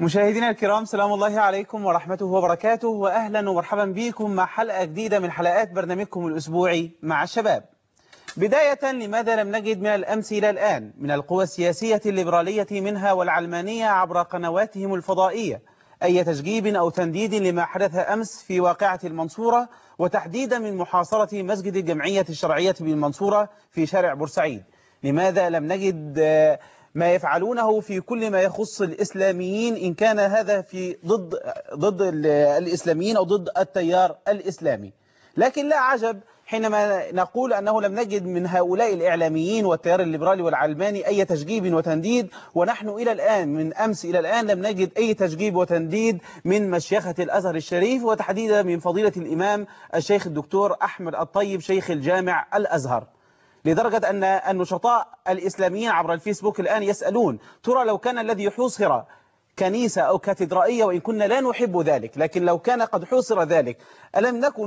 مشاهدينا الكرام سلام الله عليكم ورحمته وبركاته وأهلا ومرحبا بكم مع حلقة جديدة من حلقات برنامجكم الأسبوعي مع الشباب بداية لماذا لم نجد من الأمس إلى الآن من القوى السياسية الليبرالية منها والعلمانية عبر قنواتهم الفضائية أي تشجيب أو تنديد لما حدث أمس في واقعة المنصورة وتحديدا من محاصرة مسجد الجمعية الشرعية بالمنصورة في شارع بورسعيد لماذا لم نجد ما يفعلونه في كل ما يخص الإسلاميين إن كان هذا في ضد ضد الإسلاميين أو ضد التيار الإسلامي لكن لا عجب حينما نقول أنه لم نجد من هؤلاء الإعلاميين والتيار الليبرالي والعلماني أي تشجيب وتنديد ونحن إلى الآن من أمس إلى الآن لم نجد أي تشجيب وتنديد من مشيخة الأزهر الشريف وتحديدا من فضيلة الإمام الشيخ الدكتور أحمد الطيب شيخ الجامع الأزهر لدرجة أن النشطاء الإسلاميين عبر الفيسبوك الآن يسألون ترى لو كان الذي حوصر كنيسة أو كاتدرائية وإن كنا لا نحب ذلك لكن لو كان قد حوصر ذلك ألم نكن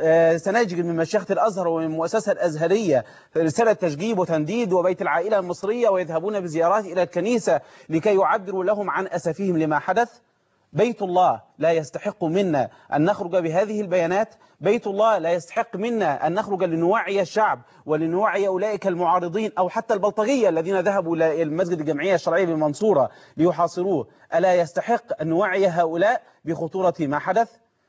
سنجد من مشيخة الأزهر ومن المؤسسة الأزهرية رسالة تشجيب وتنديد وبيت العائلة المصرية ويذهبون بزيارات إلى الكنيسة لكي يعبروا لهم عن أسفهم لما حدث بيت الله لا يستحق منا أن نخرج بهذه البيانات بيت الله لا يستحق منا أن نخرج لنوعي الشعب ولنوعي أولئك المعارضين أو حتى البلطجية الذين ذهبوا إلى المسجد الجمعية الشرعية بالمنصورة ليحاصروه ألا يستحق أن نوعي هؤلاء بخطورة ما حدث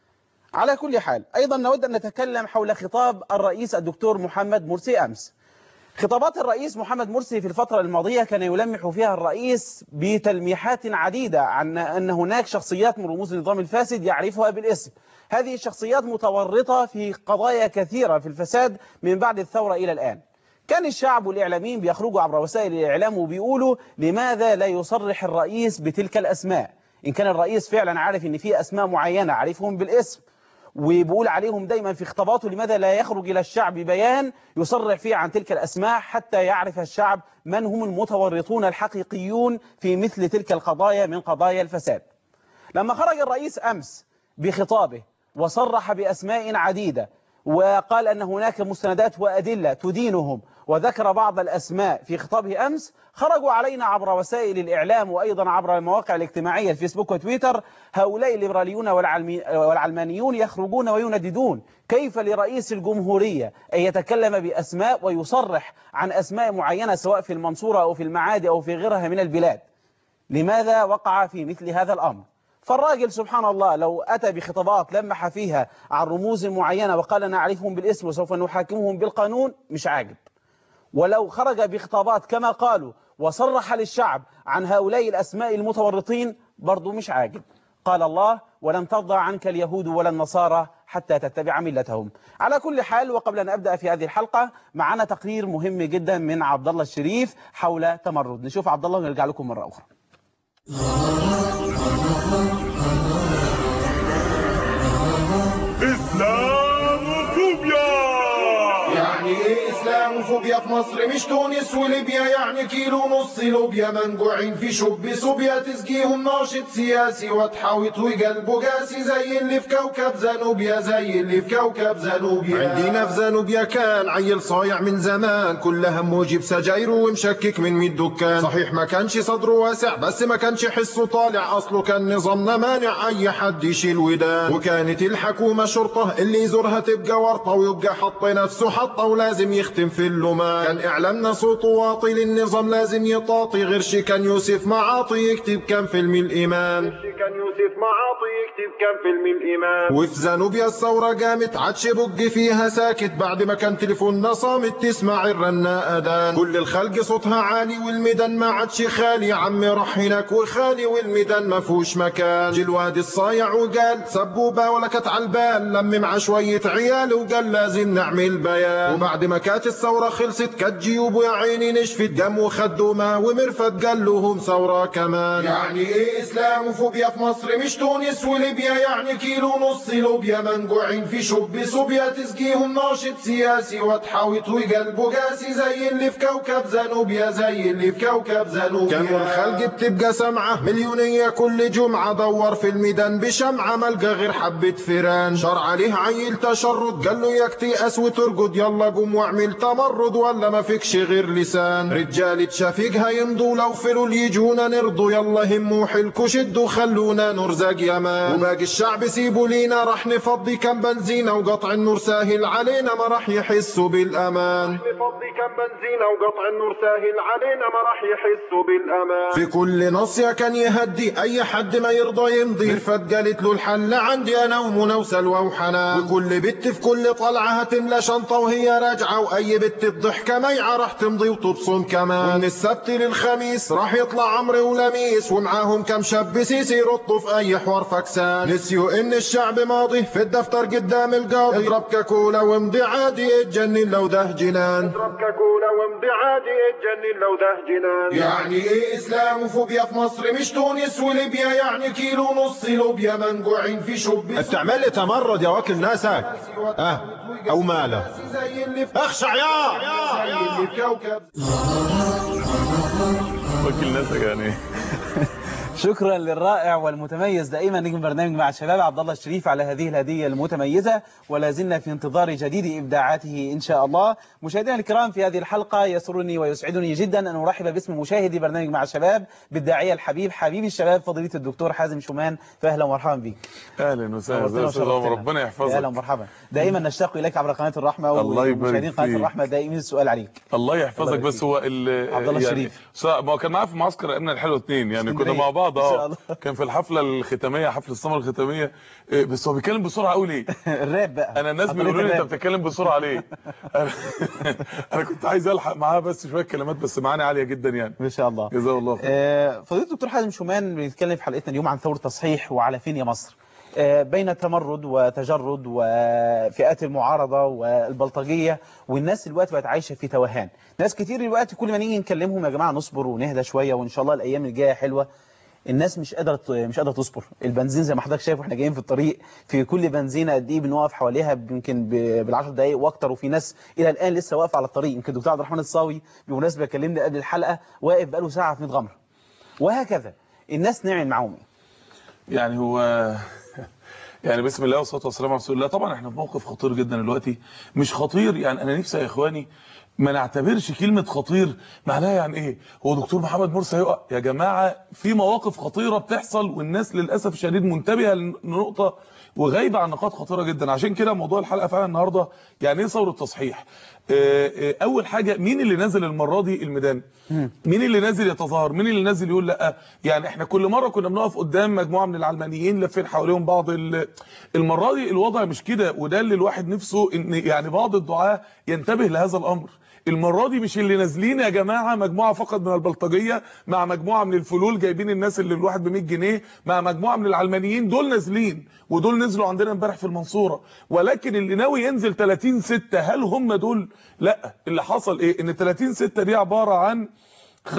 على كل حال أيضا نود أن نتكلم حول خطاب الرئيس الدكتور محمد مرسي أمس خطابات الرئيس محمد مرسي في الفترة الماضية كان يلمح فيها الرئيس بتلميحات عديدة عن أن هناك شخصيات من رموز النظام الفاسد يعرفها بالاسم هذه الشخصيات متورطة في قضايا كثيرة في الفساد من بعد الثورة إلى الآن كان الشعب والإعلاميين بيخرجوا عبر وسائل الإعلام وبيقولوا لماذا لا يصرح الرئيس بتلك الأسماء إن كان الرئيس فعلا عارف إن في أسماء معينة عارفهم بالاسم وبيقول عليهم دايما في خطاباته لماذا لا يخرج إلى الشعب بيان يصرح فيه عن تلك الأسماء حتى يعرف الشعب من هم المتورطون الحقيقيون في مثل تلك القضايا من قضايا الفساد لما خرج الرئيس أمس بخطابه وصرح بأسماء عديدة وقال أن هناك مستندات وأدلة تدينهم وذكر بعض الأسماء في خطابه أمس خرجوا علينا عبر وسائل الإعلام وأيضا عبر المواقع الاجتماعية الفيسبوك وتويتر هؤلاء الليبراليون والعلمانيون يخرجون وينددون كيف لرئيس الجمهورية أن يتكلم بأسماء ويصرح عن أسماء معينة سواء في المنصورة أو في المعادي أو في غيرها من البلاد لماذا وقع في مثل هذا الأمر فالراجل سبحان الله لو أتى بخطابات لمح فيها عن رموز معينة وقال نعرفهم بالاسم وسوف نحاكمهم بالقانون مش عاجب ولو خرج بخطابات كما قالوا وصرح للشعب عن هؤلاء الأسماء المتورطين برضو مش عاجب قال الله ولن ترضى عنك اليهود ولا النصارى حتى تتبع ملتهم على كل حال وقبل أن أبدأ في هذه الحلقة معنا تقرير مهم جدا من عبد الله الشريف حول تمرد نشوف عبد الله ونرجع لكم مرة أخرى إسلاموفوبيا يعني ايه اسلاموفوبيا في مصر مش تونس وليبيا يعني كيلو نص لوبيا منجوعين في شب صوبيا تسقيهم ناشط سياسي وتحاوط وقلبه قاسي زي اللي في كوكب زانوبيا زي اللي في كوكب زانوبيا عندنا في زانوبيا كان عيل صايع من زمان كل همه يجيب سجايره ومشكك من ميت دكان صحيح ما كانش صدره واسع بس ما كانش حسه طالع اصله كان نظامنا مانع اي حد يشيل ودان وكانت الحكومه شرطه اللي يزورها تبقى ورطه ويبقى حط نفسه حطه ولازم يختم في اللومان كان اعلامنا صوته واطي للنظام لازم يطاطي غير شي كان يوسف معاطي يكتب كام فيلم الايمان كان يوسف معاطي يكتب كام فيلم الايمان وفي زانوبيا الثوره قامت عادش بق فيها ساكت بعد ما كان تليفوننا صامت تسمع الرناء اذان كل الخلق صوتها عالي والميدان ما عادش خالي عمي راح هناك وخالي والميدان ما فيهوش مكان جه الواد الصايع وقال سبوبه ولا كانت على البال لم مع شويه عيال وقال لازم نعمل بيان وبعد ما كانت الثوره خلصت كانت جيوبه يا عيني نشفت دم وخدوا ما ومرفت قال لهم ثوره كمان يعني ايه اسلاموفوبيا في مصر مش تونس وليبيا يعني كيلو نص لوبيا منجوعين في شب صوبيا تسقيهم ناشط سياسي وتحاوط وقلبه قاسي زي اللي في كوكب زانوبيا زي اللي في كوكب زانوبيا كانوا الخلق بتبقى سمعة مليونية كل جمعة دور في الميدان بشمعة ملقى غير حبة فيران شر عليه عيل تشرد قال له ياك تيأس وترقد يلا قوم واعمل تمرد تمرد ولا ما فيكش غير لسان رجال تشافيقها يمضوا لو فلوا يجونا نرضوا يلا هموا حلكوا شدوا خلونا نرزق يمان وباقي الشعب سيبوا لينا رح نفضي كم بنزينة وقطع النور ساهل علينا ما رح يحسوا بالأمان نفضي كم بنزينة وقطع النور ساهل علينا ما رح يحسوا بالأمان في كل نصية كان يهدي أي حد ما يرضى يمضي مرفت قالت له الحل عندي أنا ومنى وسلوى وحنان وكل بت في كل طلعة هتملى شنطة وهي راجعة وأي بت الضحكة ميعة رح تمضي وتبصم كمان ومن السبت للخميس راح يطلع عمرو ولميس ومعاهم كم شاب سيسي يرطوا في أي حوار فكسان نسيوا إن الشعب ماضي في الدفتر قدام القاضي اضرب كاكولا وامضي عادي اتجنن لو ده جنان اضرب كاكولا وامضي عادي اتجنن لو ده جنان يعني ايه اسلام وفوبيا في مصر مش تونس وليبيا يعني كيلو ونص لوبيا منقوعين في شب بتعمل لي تمرد يا واكل ناسك اه او ماله زي اللي في اخشع يا زي اللي في كوكب وكل ناسك يعني شكرا للرائع والمتميز دائما نجم برنامج مع الشباب عبد الله الشريف على هذه الهديه المتميزه ولا زلنا في انتظار جديد ابداعاته ان شاء الله مشاهدينا الكرام في هذه الحلقه يسرني ويسعدني جدا ان ارحب باسم مشاهدي برنامج مع الشباب بالداعيه الحبيب حبيب الشباب فضيله الدكتور حازم شومان فاهلا ومرحبا بك اهلا وسهلا نورتنا ازي استاذ وشرفتنا. ربنا يا اهلا يحفظك ومرحبا دائما نشتاق اليك عبر قناه الرحمه الله يبارك ومشاهدين قناه فيك. الرحمه دائما السؤال عليك الله الله يحفظك يبارك بس فيك. هو ال عبد الله يعني الشريف. سا- ما هو كان معاه في معسكر امنا الحلوه اثنين يعني كنا اسكندرية. مع بعض إن شاء اه الله. كان في الحفله الختاميه حفل السمر الختاميه إيه، بس هو بيتكلم بسرعه قوي ليه الراب بقى انا الناس عطرية بيقولوا لي انت الراب. بتتكلم بسرعه ليه انا أنا كنت عايز الحق معاه بس شويه كلمات بس معاني عاليه جدا يعني ما شاء الله جزاه الله خير آه، فضيله الدكتور حازم شومان بنتكلم في حلقتنا اليوم عن ثوره تصحيح وعلى فين يا مصر آه، بين تمرد وتجرد وفئات المعارضه والبلطجيه والناس دلوقتي بقت عايشه في توهان ناس كتير دلوقتي كل ما نيجي نكلمهم يا جماعه نصبر ونهدى شويه وان شاء الله الايام الجايه حلوه الناس مش قادره مش قادره تصبر البنزين زي ما حضرتك شايف واحنا جايين في الطريق في كل بنزينه قد ايه بنقف حواليها يمكن بالعشر دقائق واكتر وفي ناس الى الان لسه واقفه على الطريق يمكن الدكتور عبد الرحمن الصاوي بمناسبه كلمني قبل الحلقه واقف بقاله ساعه في متغمر وهكذا الناس نعمل معاهم إيه؟ يعني هو يعني بسم الله والصلاه والسلام على رسول الله طبعا احنا في موقف خطير جدا دلوقتي مش خطير يعني انا نفسي يا اخواني ما نعتبرش كلمة خطير معناها يعني ايه هو دكتور محمد مرسي هيقع يا جماعة في مواقف خطيرة بتحصل والناس للأسف الشديد منتبهة لنقطة وغايبة عن نقاط خطيرة جدا عشان كده موضوع الحلقة فعلا النهاردة يعني ايه ثورة تصحيح آه، آه، اول حاجة مين اللي نازل المرة دي الميدان مين اللي نازل يتظاهر مين اللي نازل يقول لا يعني احنا كل مرة كنا بنقف قدام مجموعة من العلمانيين لافين حواليهم بعض ال- المرة دي الوضع مش كده وده اللي الواحد نفسه ان يعني بعض الدعاة ينتبه لهذا الامر المرة دي مش اللي نازلين يا جماعة مجموعة فقط من البلطجية مع مجموعة من الفلول جايبين الناس اللي الواحد ب 100 جنيه مع مجموعة من العلمانيين دول نازلين ودول نزلوا عندنا امبارح في المنصورة ولكن اللي ناوي ينزل 30 6 هل هم دول لا اللي حصل ايه ان 30 6 دي عبارة عن 85%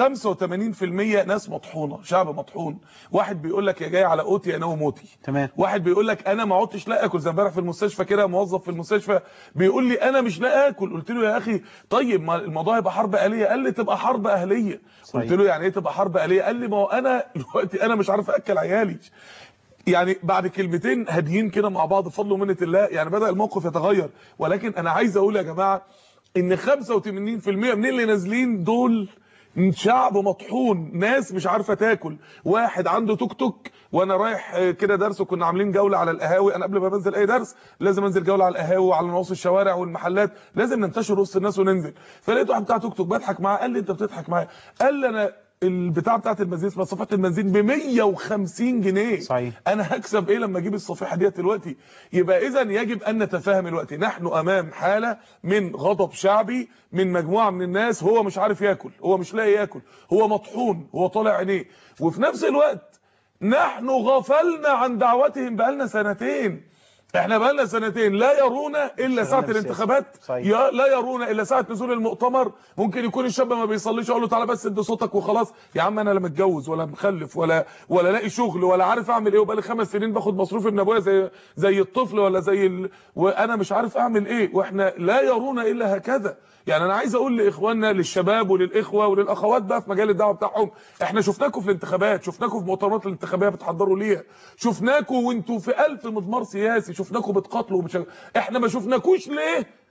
ناس مطحونة شعب مطحون واحد بيقول لك يا جاي على قوتي انا وموتي تمام واحد بيقول لك انا ما عدتش لا اكل زي امبارح في المستشفى كده موظف في المستشفى بيقول لي انا مش لا اكل قلت له يا اخي طيب ما الموضوع يبقى حرب اهليه قال لي تبقى حرب اهليه صحيح. قلت له يعني ايه تبقى حرب اهليه قال لي ما هو انا دلوقتي انا مش عارف اكل عيالي يعني بعد كلمتين هاديين كده مع بعض بفضل ومنه الله يعني بدا الموقف يتغير ولكن انا عايز اقول يا جماعه ان 85% من اللي نازلين دول شعب مطحون ناس مش عارفه تاكل واحد عنده توك توك وانا رايح آه، كده درس وكنا عاملين جوله على القهاوي انا قبل ما بنزل اي درس لازم انزل جوله على القهاوي وعلى نواصي الشوارع والمحلات لازم ننتشر وسط الناس وننزل فلقيت واحد بتاع توك توك بضحك معاه قال لي انت بتضحك معايا قال لي انا البتاع بتاعت البنزين اسمها صفحه البنزين ب 150 جنيه صحيح. انا هكسب ايه لما اجيب الصفيحه ديت دلوقتي يبقى اذا يجب ان نتفاهم الوقت نحن امام حاله من غضب شعبي من مجموعه من الناس هو مش عارف ياكل هو مش لاقي ياكل هو مطحون هو طالع عينيه وفي نفس الوقت نحن غفلنا عن دعوتهم بقالنا سنتين احنا بقالنا سنتين لا يرونا الا ساعه السياسة. الانتخابات صحيح. يا لا يرونا الا ساعه نزول المؤتمر ممكن يكون الشاب ما بيصليش اقول له تعالى بس ادي صوتك وخلاص يا عم انا لا متجوز ولا مخلف ولا ولا لاقي شغل ولا عارف اعمل ايه وبقالي خمس سنين باخد مصروف من ابويا زي زي الطفل ولا زي ال... وانا مش عارف اعمل ايه واحنا لا يرونا الا هكذا يعني انا عايز اقول لاخواننا للشباب وللاخوه وللاخوات بقى في مجال الدعوه بتاعهم احنا شفناكم في الانتخابات شفناكم في مؤتمرات الانتخابيه بتحضروا ليها شفناكم وانتوا في ألف مضمار سياسي شفناكم بتقاتلوا وبتشغل. احنا ما شفناكوش ليه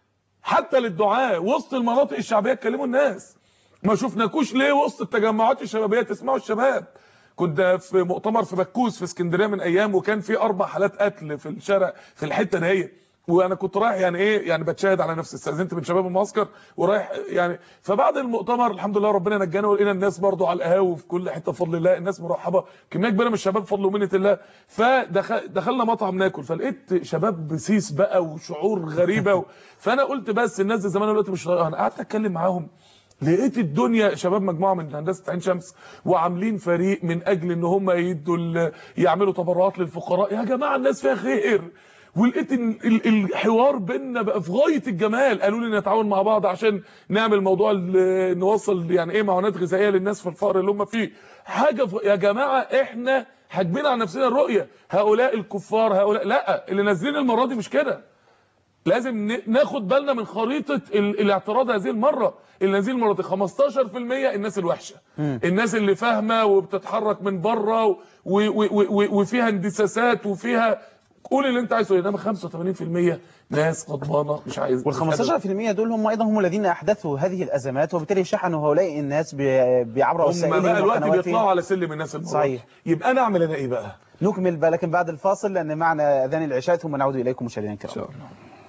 حتى للدعاء وسط المناطق الشعبيه تكلموا الناس ما شفناكوش ليه وسط التجمعات الشبابيه تسمعوا الشباب كنت في مؤتمر في بكوس في اسكندريه من ايام وكان في اربع حالات قتل في الشارع في الحته دهيت وانا كنت رايح يعني ايه يعني بتشاهد على نفسي استاذنت من شباب المعسكر ورايح يعني فبعد المؤتمر الحمد لله ربنا نجانا ولقينا الناس برضو على القهاوي في كل حته بفضل الله الناس مرحبه كميه كبيره من الشباب بفضل ومنه الله فدخلنا مطعم ناكل فلقيت شباب بسيس بقى وشعور غريبه و... فانا قلت بس الناس دي زمان دلوقتي مش انا قعدت اتكلم معاهم لقيت الدنيا شباب مجموعه من هندسه عين شمس وعاملين فريق من اجل ان هم يدوا ال- يعملوا تبرعات للفقراء يا جماعه الناس فيها خير ولقيت إن ال- الحوار بيننا بقى في غايه الجمال قالوا لي نتعاون مع بعض عشان نعمل موضوع ال- نوصل يعني ايه معونات غذائيه للناس في الفقر اللي هم فيه حاجه ف... يا جماعه احنا حاجبين على نفسنا الرؤيه هؤلاء الكفار هؤلاء لا اللي نازلين المره دي مش كده لازم ن- ناخد بالنا من خريطه ال- الاعتراض هذه المره اللي هذه المره دي 15% الناس الوحشه الناس اللي فاهمه وبتتحرك من بره و- و- و- و- وفيها اندساسات وفيها قول اللي انت عايزه انما 85% ناس غضبانه مش عايز وال 15% دول هم ايضا هم الذين احدثوا هذه الازمات وبالتالي شحنوا هؤلاء الناس ب- بعبر هم وسائلهم بقى الوقت وقنواتهم. بيطلعوا على سلم الناس المرة صحيح. يبقى انا اعمل انا ايه بقى نكمل بقى لكن بعد الفاصل لان معنا اذان العشاء ثم نعود اليكم مشاهدينا الكرام ان شاء الله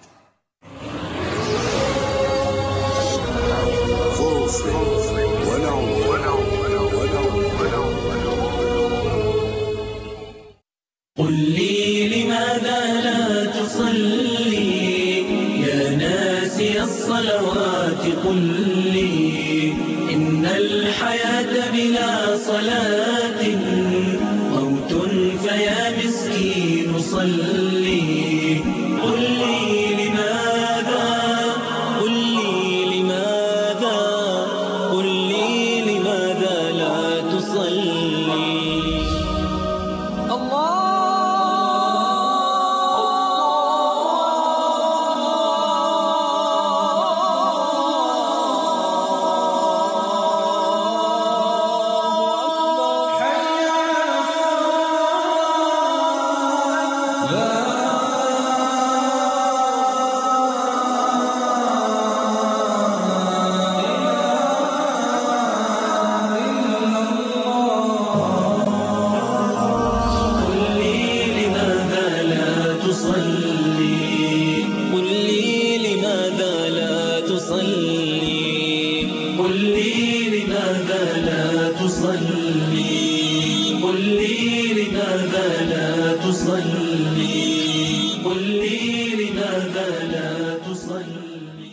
قل لي لماذا لا تصلي يا ناسي الصلوات قل لي إن الحياة بلا صلاة موت فيا مسكين صلي قل لي لماذا قل لي لماذا قل لي لماذا لا تصلي قل لي لماذا لا تصلي قل لي لماذا لا تصلي قل لي لماذا لا تصلي قل لي لماذا لا تصلي قل لي لماذا لا تصلي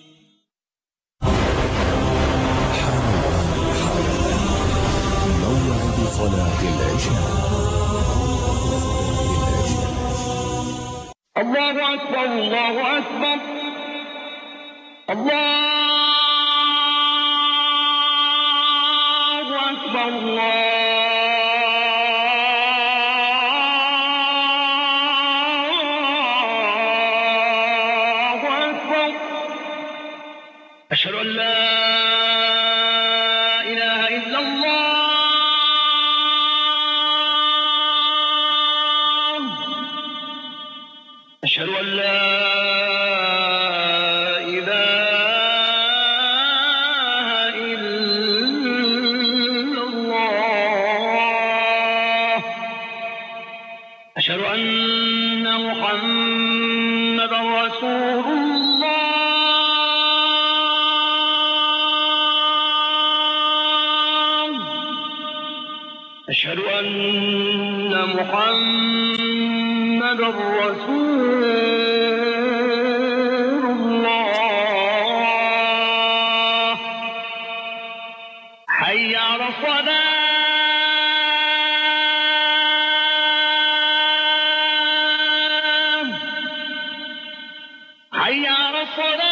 موعد صلاة العشاء الله أكبر الله أكبر الله أكبر الله أكبر أشهد أن لا إله إلا الله أشهد أن لا إله إلا الله أشهد أن محمدا رسول الله أشهد أن محمدا رسول الله حي على الصلاة حي على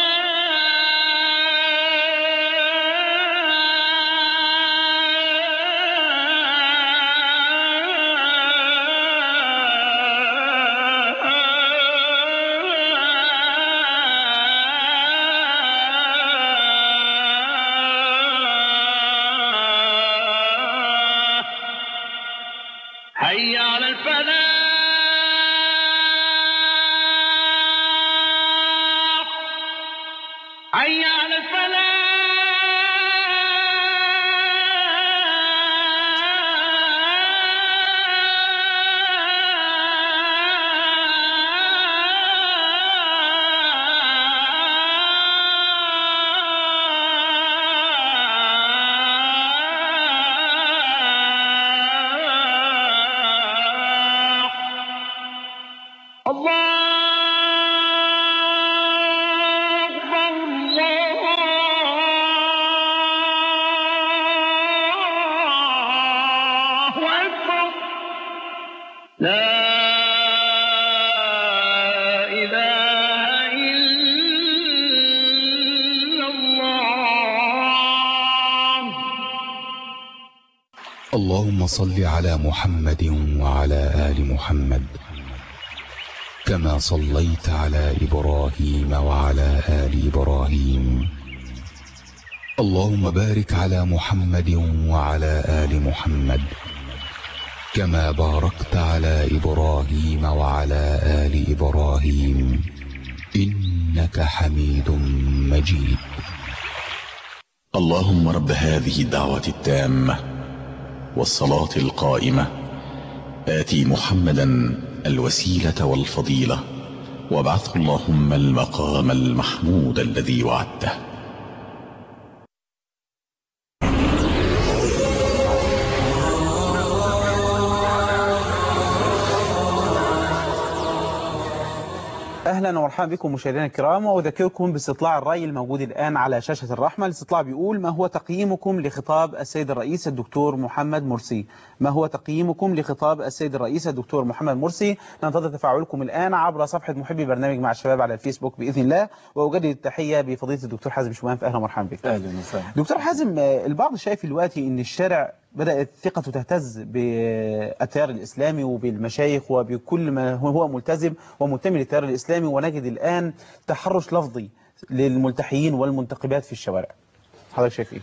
الصلاة حي على الفلاح حي على الفلاح الله أكبر الله أكبر لا إله إلا الله اللهم صل على محمد وعلى آل محمد كما صليت على إبراهيم وعلى آل إبراهيم اللهم بارك على محمد وعلى آل محمد كما باركت على إبراهيم وعلى آل إبراهيم إنك حميد مجيد اللهم رب هذه الدعوة التامة والصلاة القائمة آتي محمدا الوسيلة والفضيلة وابعثه اللهم المقام المحمود الذي وعدته اهلا ومرحبا بكم مشاهدينا الكرام واذكركم باستطلاع الراي الموجود الان على شاشه الرحمه الاستطلاع بيقول ما هو تقييمكم لخطاب السيد الرئيس الدكتور محمد مرسي ما هو تقييمكم لخطاب السيد الرئيس الدكتور محمد مرسي ننتظر تفاعلكم الان عبر صفحه محبي برنامج مع الشباب على الفيسبوك باذن الله واجدد التحيه بفضيله الدكتور حازم شومان اهلا ومرحبا بك اهلا وسهلا دكتور حازم آه، البعض شايف دلوقتي ان الشارع بدأت ثقته تهتز بالتيار الإسلامي وبالمشايخ وبكل ما هو ملتزم ومنتمي للتيار الإسلامي ونجد الآن تحرش لفظي للملتحيين والمنتقبات في الشوارع حضرتك شايف ايه؟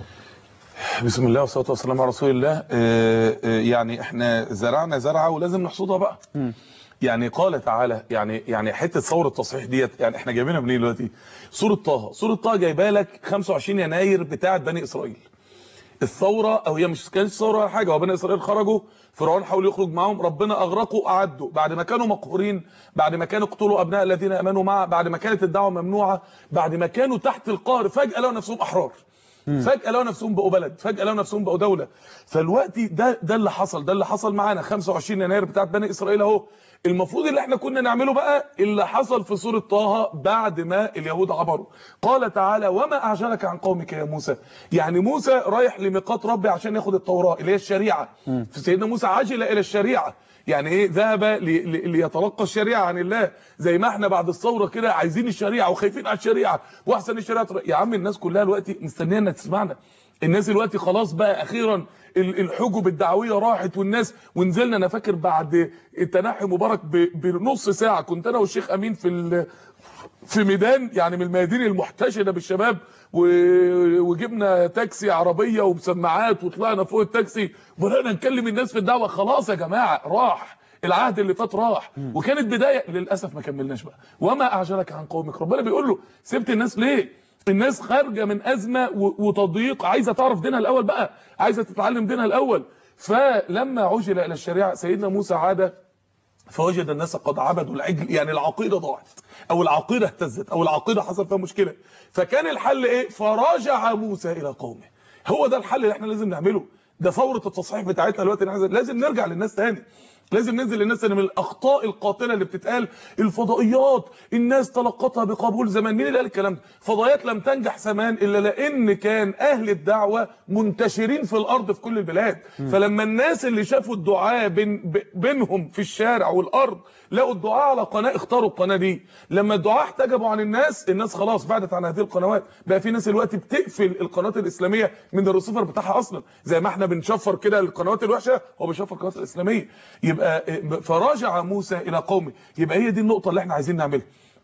بسم الله والصلاه والسلام على رسول الله آه، آه، يعني احنا زرعنا زرعه ولازم نحصدها بقى مم. يعني قال تعالى يعني يعني حته ثوره التصحيح ديت يعني احنا جايبينها منين دلوقتي سوره طه سوره طه جايبه لك 25 يناير بتاعه بني اسرائيل الثوره او هي مش كانت ثوره ولا حاجه هو بني اسرائيل خرجوا فرعون حاول يخرج معاهم ربنا اغرقوا اعدوا بعد ما كانوا مقهورين بعد ما كانوا يقتلوا ابناء الذين امنوا معه بعد ما كانت الدعوه ممنوعه بعد ما كانوا تحت القهر فجاه لقوا نفسهم احرار فجاه لقوا نفسهم بقوا بلد فجاه لقوا نفسهم بقوا دوله فالوقت ده ده اللي حصل ده اللي حصل معانا 25 يناير بتاعت بني اسرائيل اهو المفروض اللي احنا كنا نعمله بقى اللي حصل في سوره طه بعد ما اليهود عبروا قال تعالى وما اعجلك عن قومك يا موسى يعني موسى رايح لميقات ربي عشان ياخد التوراه اللي هي الشريعه سيدنا موسى عجل الى الشريعه يعني ايه ذهب لي- لي- ليتلقى الشريعه عن الله زي ما احنا بعد الثوره كده عايزين الشريعه وخايفين على الشريعه واحسن الشريعه تر- يا عم الناس كلها دلوقتي مستنيه انها تسمعنا الناس دلوقتي خلاص بقى اخيرا ال- الحجب الدعويه راحت والناس ونزلنا انا فاكر بعد التنحي مبارك ب- بنص ساعه كنت انا والشيخ امين في ال- في ميدان يعني من الميادين المحتشده بالشباب و- وجبنا تاكسي عربيه ومسمعات وطلعنا فوق التاكسي وبدانا نكلم الناس في الدعوه خلاص يا جماعه راح العهد اللي فات راح وكانت بدايه للاسف ما كملناش بقى وما اعجلك عن قومك ربنا بيقول له سبت الناس ليه الناس خارجه من ازمه و- وتضييق عايزه تعرف دينها الاول بقى عايزه تتعلم دينها الاول فلما عجل الى الشريعه سيدنا موسى عاد فوجد الناس قد عبدوا العجل يعني العقيده ضاعت او العقيده اهتزت او العقيده حصل فيها مشكله فكان الحل ايه فرجع موسى الى قومه هو ده الحل اللي احنا لازم نعمله ده ثوره التصحيح بتاعتنا دلوقتي إن إحنا لازم نرجع للناس تاني لازم ننزل للناس تاني من الاخطاء القاتله اللي بتتقال الفضائيات الناس تلقتها بقبول زمان مين اللي قال الكلام ده فضائيات لم تنجح زمان الا لان كان اهل الدعوه منتشرين في الارض في كل البلاد فلما الناس اللي شافوا الدعاء بين ب- بينهم في الشارع والارض لقوا الدعاء على قناه اختاروا القناه دي لما الدعاء احتجبوا عن الناس الناس خلاص بعدت عن هذه القنوات بقى في ناس دلوقتي بتقفل القناه الاسلاميه من الريسيفر بتاعها اصلا زي ما احنا بنشفر كده القنوات الوحشه هو بيشفر القنوات الاسلاميه يبقى فراجع موسى الى قومه يبقى هي دي النقطه اللي احنا عايزين نعملها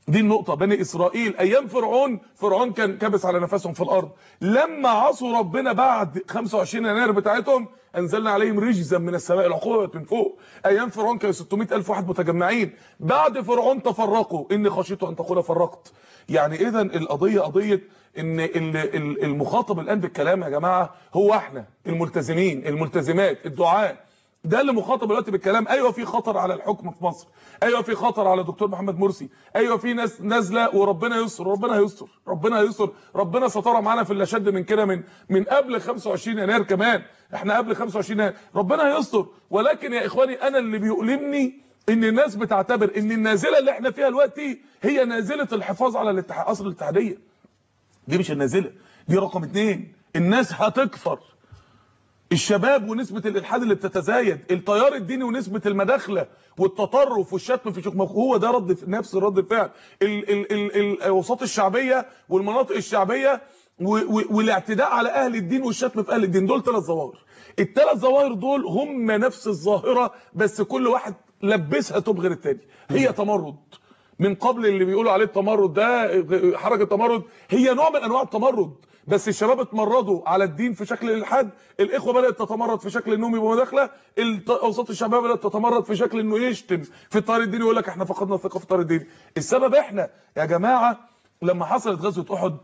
دي النقطة بني إسرائيل أيام فرعون فرعون كان كبس على نفسهم في الأرض لما عصوا ربنا بعد 25 يناير بتاعتهم أنزلنا عليهم رجزا من السماء العقوبة من فوق أيام فرعون كانوا 600 ألف واحد متجمعين بعد فرعون تفرقوا إني خشيت أن تقول فرقت يعني إذا القضية قضية إن ال- ال- المخاطب الآن بالكلام يا جماعة هو إحنا الملتزمين الملتزمات الدعاء ده اللي مخاطب دلوقتي بالكلام ايوه في خطر على الحكم في مصر ايوه في خطر على دكتور محمد مرسي ايوه في ناس نازله وربنا يستر ربنا هيستر ربنا هيستر ربنا سترى معانا في اللي شد من كده من من قبل 25 يناير كمان احنا قبل 25 يناير ربنا هيستر ولكن يا اخواني انا اللي بيؤلمني ان الناس بتعتبر ان النازله اللي احنا فيها دلوقتي هي نازله الحفاظ على الاتحاد اصل الاتحاديه دي مش النازله دي رقم اتنين الناس هتكفر الشباب ونسبة الإلحاد اللي بتتزايد التيار الديني ونسبة المداخلة والتطرف والشتم في شكمه هو ده رد نفس رد الفعل ال- ال- ال- ال- الأوساط الشعبية والمناطق الشعبية و- و- والاعتداء على أهل الدين والشتم في أهل الدين دول ثلاث ظواهر الثلاث ظواهر دول هم نفس الظاهرة بس كل واحد لبسها تبغر التاني هي تمرد من قبل اللي بيقولوا عليه التمرد ده حركه التمرد هي نوع من انواع التمرد بس الشباب اتمردوا على الدين في شكل الالحاد الاخوه بدات تتمرد في شكل انهم يبقوا مداخله الاوساط الشعبيه بدات تتمرد في شكل انه يشتم في الطار الديني ويقول لك احنا فقدنا الثقه في الطار الديني السبب احنا يا جماعه لما حصلت غزوه احد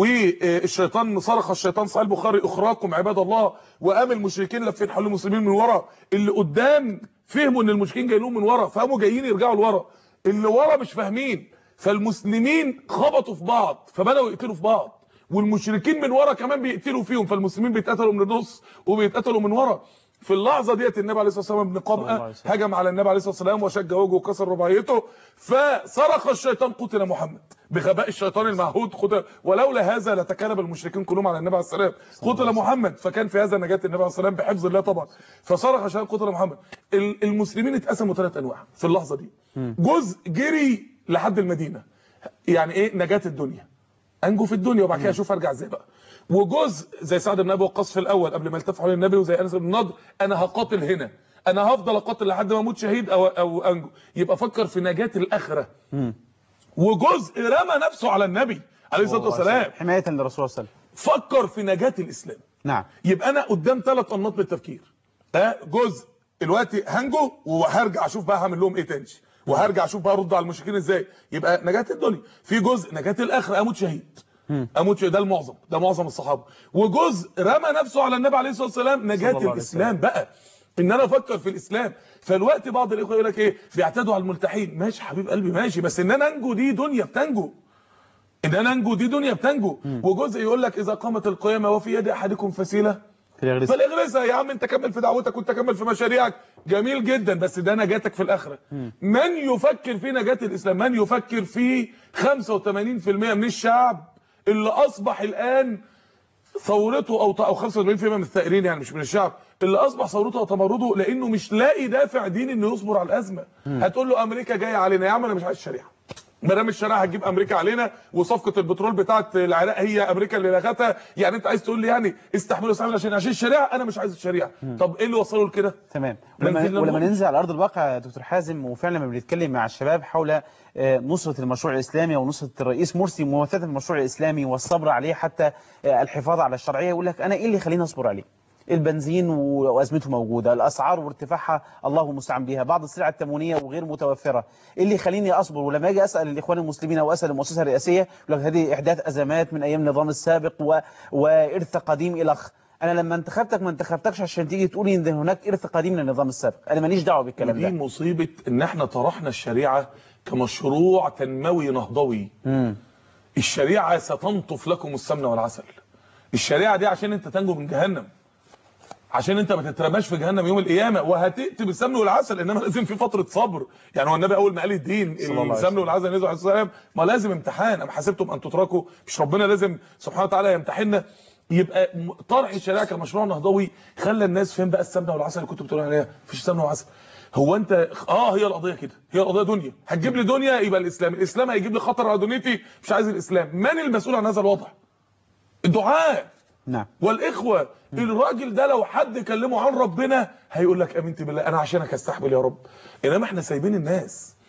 والشيطان صرخ الشيطان صحيح البخاري اخراكم عباد الله وقام المشركين لفين حول المسلمين من ورا اللي قدام فهموا ان المشركين جايين لهم من ورا فقاموا جايين يرجعوا لورا اللي ورا مش فاهمين فالمسلمين خبطوا في بعض فبداوا يقتلوا في بعض والمشركين من ورا كمان بيقتلوا فيهم فالمسلمين بيتقتلوا من النص وبيتقتلوا من ورا في اللحظه ديت النبي عليه الصلاه والسلام ابن الله عليه قمأ وسلم. هجم على النبي عليه الصلاه والسلام وشج وجهه وكسر رباعيته فصرخ الشيطان قتل محمد بغباء الشيطان المعهود قتل ولولا هذا لتكالب المشركين كلهم على النبي عليه السلام قتل محمد فكان في هذا نجاه النبي عليه الصلاه والسلام بحفظ الله طبعا فصرخ الشيطان قتل محمد ال- المسلمين اتقسموا ثلاث انواع في اللحظه دي جزء جري لحد المدينه يعني ايه نجاه الدنيا انجو في الدنيا وبعد كده اشوف ارجع ازاي بقى وجزء زي سعد بن ابي وقاص في الاول قبل ما يلتف حول النبي وزي انس بن النضر انا هقاتل هنا انا هفضل اقاتل لحد ما اموت شهيد او او انجو يبقى فكر في نجاه الاخره وجزء رمى نفسه على النبي عليه الصلاه والسلام حمايه للرسول صلى الله عليه وسلم فكر في نجاه الاسلام نعم يبقى انا قدام ثلاث انماط من التفكير ده جزء دلوقتي هنجو وهرجع اشوف بقى هعمل لهم ايه تاني وهرجع اشوف بقى ارد على المشركين ازاي يبقى نجاه الدنيا في جزء نجاه الاخره اموت شهيد اموت شهيد ده المعظم ده معظم الصحابه وجزء رمى نفسه على النبي عليه الصلاه والسلام نجاه الله عليه الاسلام بقى ان انا افكر في الاسلام فالوقت بعض الاخوه يقول لك ايه بيعتدوا على الملتحين ماشي حبيب قلبي ماشي بس ان انا انجو دي دنيا بتنجو ان انا انجو دي دنيا بتنجو وجزء يقول لك اذا قامت القيامه وفي يد احدكم فسيله في الإغريس. فالاغرسها يا عم انت كمل في دعوتك وانت كمل في مشاريعك جميل جدا بس ده نجاتك في الاخره من يفكر في نجاه الاسلام من يفكر في 85% من الشعب اللي اصبح الان ثورته او او 85% من الثائرين يعني مش من الشعب اللي اصبح ثورته او تمرده لانه مش لاقي دافع ديني انه يصبر على الازمه هتقول له امريكا جايه علينا يا عم انا مش عايز الشريعه ما دام الشريعه هتجيب امريكا علينا وصفقه البترول بتاعه العراق هي امريكا اللي لغتها يعني انت عايز تقول لي يعني استحملوا استحملوا عشان عشان الشريعه انا مش عايز الشريعه طب ايه اللي وصله لكده تمام من ولما, فينا ولما نقول. ننزل على ارض الواقع يا دكتور حازم وفعلا لما بنتكلم مع الشباب حول آه، نصرة المشروع الإسلامي ونصرة الرئيس مرسي ومماثلة المشروع الإسلامي والصبر عليه حتى آه، الحفاظ على الشرعية يقول لك أنا إيه اللي يخليني أصبر عليه البنزين وازمته موجوده الاسعار وارتفاعها الله المستعان بها بعض السلع التموينيه وغير متوفره ايه اللي يخليني اصبر ولما اجي اسال الاخوان المسلمين او اسال المؤسسه الرئاسيه يقول لك هذه احداث ازمات من ايام النظام السابق و... وارث قديم الخ انا لما انتخبتك ما انتخبتكش عشان تيجي تقولي ان هناك ارث قديم من النظام السابق انا ماليش دعوه بالكلام دي ده مصيبه ان احنا طرحنا الشريعه كمشروع تنموي نهضوي امم الشريعه ستنطف لكم السمن والعسل الشريعه دي عشان انت تنجو من جهنم عشان انت ما تترماش في جهنم يوم القيامه وهتاتي بالسمن والعسل انما لازم في فتره صبر يعني هو النبي اول ما قال الدين الله عليه السمن وسلم. والعسل نزلوا عليه الصلاه والسلام ما لازم امتحان ام حسبتم ان تتركوا مش ربنا لازم سبحانه وتعالى يمتحننا يبقى م- طرح الشريعه كمشروع نهضوي خلى الناس فين بقى السمنه والعسل اللي كنت بتقول عليها مفيش سمنه وعسل هو انت اه هي القضيه كده هي القضيه دنيا هتجيب لي دنيا يبقى الاسلام الاسلام هيجيب لي خطر على دنيتي مش عايز الاسلام من المسؤول عن هذا الوضع الدعاء نعم والاخوه الراجل ده لو حد كلمه عن ربنا هيقول لك امنت بالله انا عشانك استحمل يا رب انما احنا سايبين الناس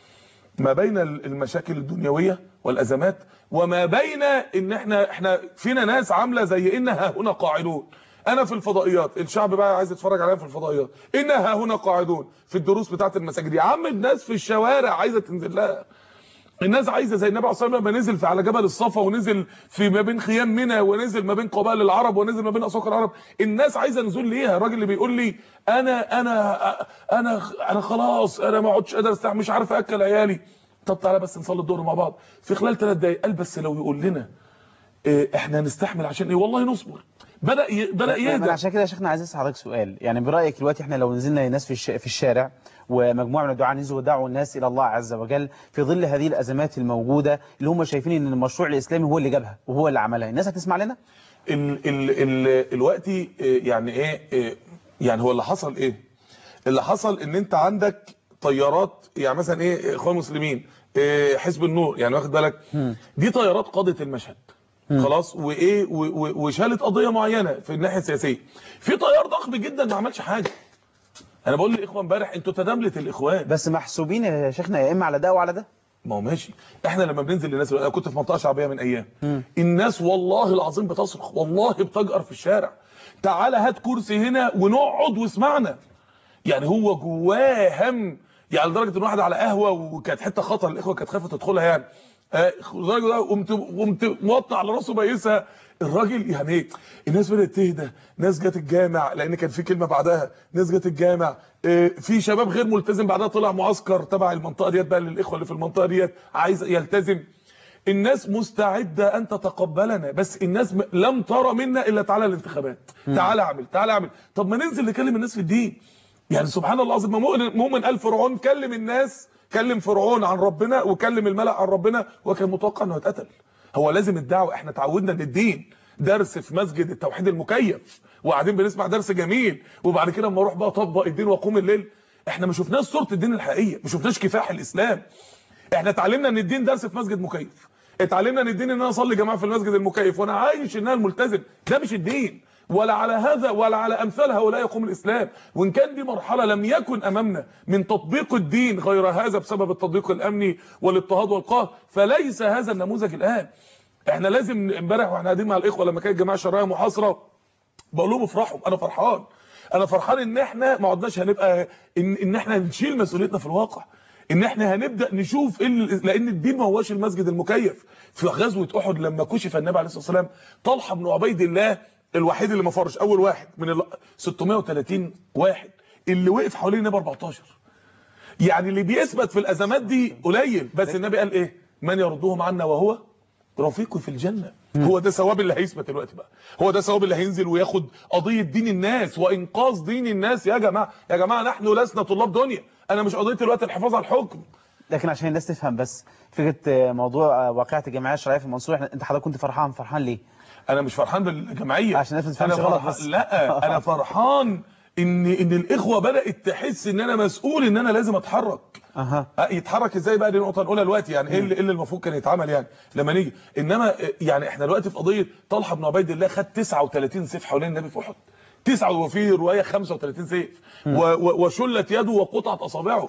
ما بين المشاكل الدنيويه والازمات وما بين ان احنا احنا فينا ناس عامله زي ان ها هنا قاعدون انا في الفضائيات الشعب بقى عايز يتفرج عليا في الفضائيات ان ها هنا قاعدون في الدروس بتاعه المساجد يا عم الناس في الشوارع عايزه تنزل لها الناس عايزه زي النبي عليه الصلاه والسلام لما نزل في على جبل الصفا ونزل في ما بين خيام منى ونزل ما بين قبائل العرب ونزل ما بين اسواق العرب الناس عايزه نزول ليها الراجل اللي بيقول لي انا انا انا انا خلاص انا ما عدتش قادر استحمل مش عارف اكل عيالي طب تعالى بس نصلي الظهر مع بعض في خلال ثلاث دقايق قال بس لو يقول لنا إيه، احنا هنستحمل عشان ايه والله نصبر بدا ي... بدا ما أنا يهدى عشان كده يا شيخنا عايز اسال حضرتك سؤال يعني برايك دلوقتي احنا لو نزلنا للناس في الش... في الشارع ومجموعه من الدعاء نزلوا ودعوا الناس الى الله عز وجل في ظل هذه الازمات الموجوده اللي هم شايفين ان المشروع الاسلامي هو اللي جابها وهو اللي عملها الناس هتسمع لنا ال ال ال الوقتي إيه، يعني ايه إيه، يعني هو اللي حصل ايه اللي حصل ان انت عندك طيارات يعني مثلا ايه اخوان مسلمين إيه حزب النور يعني واخد بالك دي طيارات قادت المشهد خلاص وايه و- و- وشالت قضيه معينه في الناحيه السياسيه في طيار ضخم جدا ما عملش حاجه انا بقول للاخوه امبارح انتوا تدامله الاخوان بس محسوبين يا شيخنا يا اما على ده وعلى ده ما هو ماشي احنا لما بننزل للناس انا كنت في منطقه شعبيه من ايام الناس والله العظيم بتصرخ والله بتجأر في الشارع تعالى هات كرسي هنا ونقعد واسمعنا يعني هو جواه هم يعني لدرجه ان واحد على قهوه وكانت حته خطر الاخوه كانت خايفه تدخلها يعني آه، الراجل ده قمت قمت موطي على راسه بايسها الراجل يعني ايه الناس بدات تهدى ناس جت الجامع لان كان في كلمه بعدها ناس جت الجامع آه، في شباب غير ملتزم بعدها طلع معسكر تبع المنطقه ديت بقى للاخوه اللي في المنطقه ديت عايز يلتزم الناس مستعدة أن تتقبلنا بس الناس م- لم ترى منا إلا تعالى الانتخابات تعالى اعمل تعالى اعمل طب ما ننزل نكلم الناس في الدين يعني سبحان الله العظيم ما مؤمن مؤمن قال فرعون كلم الناس كلم فرعون عن ربنا وكلم الملأ عن ربنا وكان متوقع انه هيتقتل هو لازم الدعوه احنا اتعودنا ان الدين درس في مسجد التوحيد المكيف وقاعدين بنسمع درس جميل وبعد كده اما اروح بقى اطبق الدين واقوم الليل احنا ما شفناش صوره الدين الحقيقيه ما شفناش كفاح الاسلام احنا اتعلمنا ان الدين درس في مسجد مكيف اتعلمنا ان الدين ان انا اصلي جماعه في المسجد المكيف وانا عايش ان انا الملتزم ده مش الدين ولا على هذا ولا على امثال هؤلاء يقوم الاسلام وان كان دي مرحله لم يكن امامنا من تطبيق الدين غير هذا بسبب التضييق الامني والاضطهاد والقهر فليس هذا النموذج الان احنا لازم امبارح واحنا قاعدين مع الاخوه لما كانت الجماعه الشرعيه محاصره بقول لهم افرحوا انا فرحان انا فرحان ان احنا ما عدناش هنبقى ان, ان احنا نشيل مسؤوليتنا في الواقع ان احنا هنبدا نشوف إيه ال- لان الدين ما هوش المسجد المكيف في غزوه احد لما كشف النبي عليه الصلاه والسلام طلحه بن عبيد الله الوحيد اللي ما فرش اول واحد من ال 630 واحد اللي وقف حوالين النبي 14 يعني اللي بيثبت في الازمات دي قليل بس النبي قال ايه من يردهم عنا وهو رفيقي في الجنة هو ده ثواب اللي هيثبت دلوقتي بقى هو ده ثواب اللي هينزل وياخد قضية دين الناس وإنقاذ دين الناس يا جماعة يا جماعة نحن لسنا طلاب دنيا أنا مش قضية الوقت الحفاظ على الحكم لكن عشان الناس تفهم بس فكره آه، موضوع آه، واقعه الجمعيه الشرعيه في المنصوره إحنا- انت حضرتك كنت فرحان فرحان ليه أنا مش فرحان بالجمعية عشان الناس ما أنا تفهمش غلط فرحان بس. لا أنا فرحان إن إن الإخوة بدأت تحس إن أنا مسؤول إن أنا لازم أتحرك اها أه، يتحرك ازاي بقى دي النقطه الاولى دلوقتي يعني ايه اللي إيه اللي المفروض كان يتعمل يعني لما نيجي انما آه، يعني احنا دلوقتي في قضيه طلحه بن عبيد الله خد 39 سيف حوالين النبي في احد 9 وفي روايه 35 سيف و- و- وشلت يده وقطعت اصابعه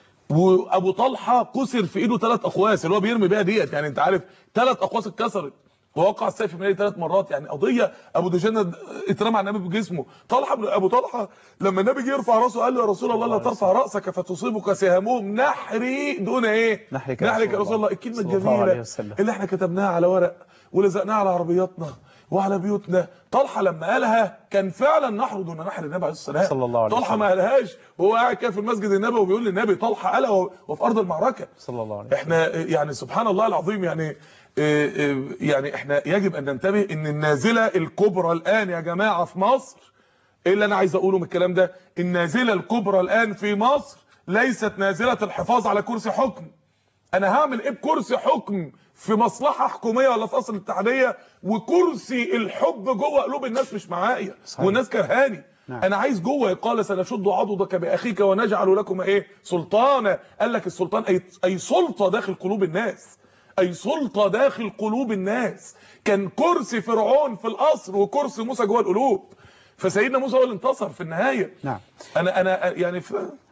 وابو طلحه كسر في ايده ثلاث اقواس اللي هو بيرمي بيها ديت يعني انت عارف ثلاث اقواس اتكسرت ووقع السيف من ايديه ثلاث مرات يعني قضيه ابو دجانه اترمى على النبي بجسمه طلحه بن ابو طلحه لما النبي جه يرفع راسه قال له يا رسول الله لا ترفع راسك فتصيبك سهامهم نحري دون ايه نحرك يا نحرك رسول يا رسول الله. الله الكلمه صلى الله عليه الجميله وسلم. اللي احنا كتبناها على ورق ولزقناها على عربياتنا وعلى بيوتنا طلحه لما قالها كان فعلا نحر دون نحر النبي عليه الصلاه والسلام صلى الله عليه طلحه وسلم. ما قالهاش وهو قاعد كده في المسجد النبوي وبيقول للنبي طلحه قالها وهو وفي ارض المعركه صلى الله عليه وسلم احنا يعني سبحان الله العظيم يعني اه، اه، يعني احنا يجب ان ننتبه ان النازله الكبرى الان يا جماعه في مصر ايه اللي انا عايز اقوله من الكلام ده النازله الكبرى الان في مصر ليست نازله الحفاظ على كرسي حكم انا هعمل ايه بكرسي حكم في مصلحه حكوميه ولا في اصل الاتحاديه وكرسي الحب جوه قلوب الناس مش معايا صحيح. والناس كرهاني نعم. انا عايز جوه قال سنشد عضدك باخيك ونجعل لكم ايه سلطانا قال لك السلطان اي اي سلطه داخل قلوب الناس اي سلطه داخل قلوب الناس كان كرسي فرعون في القصر وكرسي موسى جوه القلوب فسيدنا موسى هو اللي انتصر في النهايه نعم انا انا يعني ف...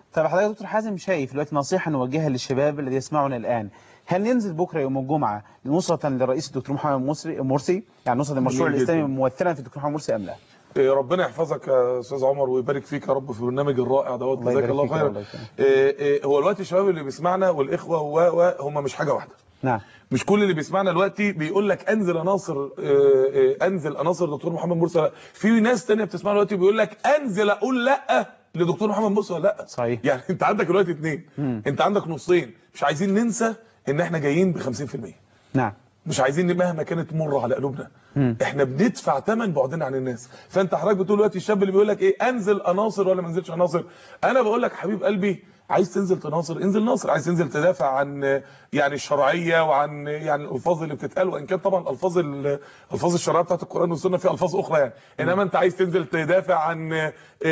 طب حضرتك يا دكتور حازم شايف دلوقتي نصيحة نوجهها للشباب الذي يسمعنا الآن هل ننزل بكرة يوم الجمعة نصرة للرئيس الدكتور محمد مرسي مرسي يعني نصرة للمشروع جميل الإسلامي جداً. ممثلا في الدكتور محمد مرسي أم لا؟ إيه، ربنا يحفظك يا استاذ عمر ويبارك فيك يا رب في البرنامج الرائع دوت الله جزاك يبارك الله فيك يا خيرا الله يكرمك. إيه، إيه، هو دلوقتي الشباب اللي بيسمعنا والاخوه و- و- هم مش حاجه واحده نعم مش كل اللي بيسمعنا دلوقتي بيقول لك انزل عناصر آه، آه، انزل عناصر دكتور محمد مرسي لا. في ناس تانية بتسمعنا دلوقتي بيقول لك انزل اقول لا لدكتور محمد مرسي ولا لا صحيح. يعني انت عندك دلوقتي اثنين مم. انت عندك نصين مش عايزين ننسى ان احنا جايين ب 50% نعم مش عايزين مهما كانت مره على قلوبنا مم. احنا بندفع ثمن بعدنا عن الناس فانت حضرتك بتقول دلوقتي الشاب اللي بيقول لك ايه انزل عناصر ولا ما انزلش عناصر انا بقول لك حبيب قلبي عايز تنزل تناصر انزل ناصر عايز تنزل تدافع عن يعني الشرعيه وعن يعني الالفاظ اللي بتتقال وان كان طبعا الفاظ ال- الفاظ الشرعيه بتاعت القران والسنه في الفاظ اخرى يعني انما انت عايز تنزل تدافع عن آه،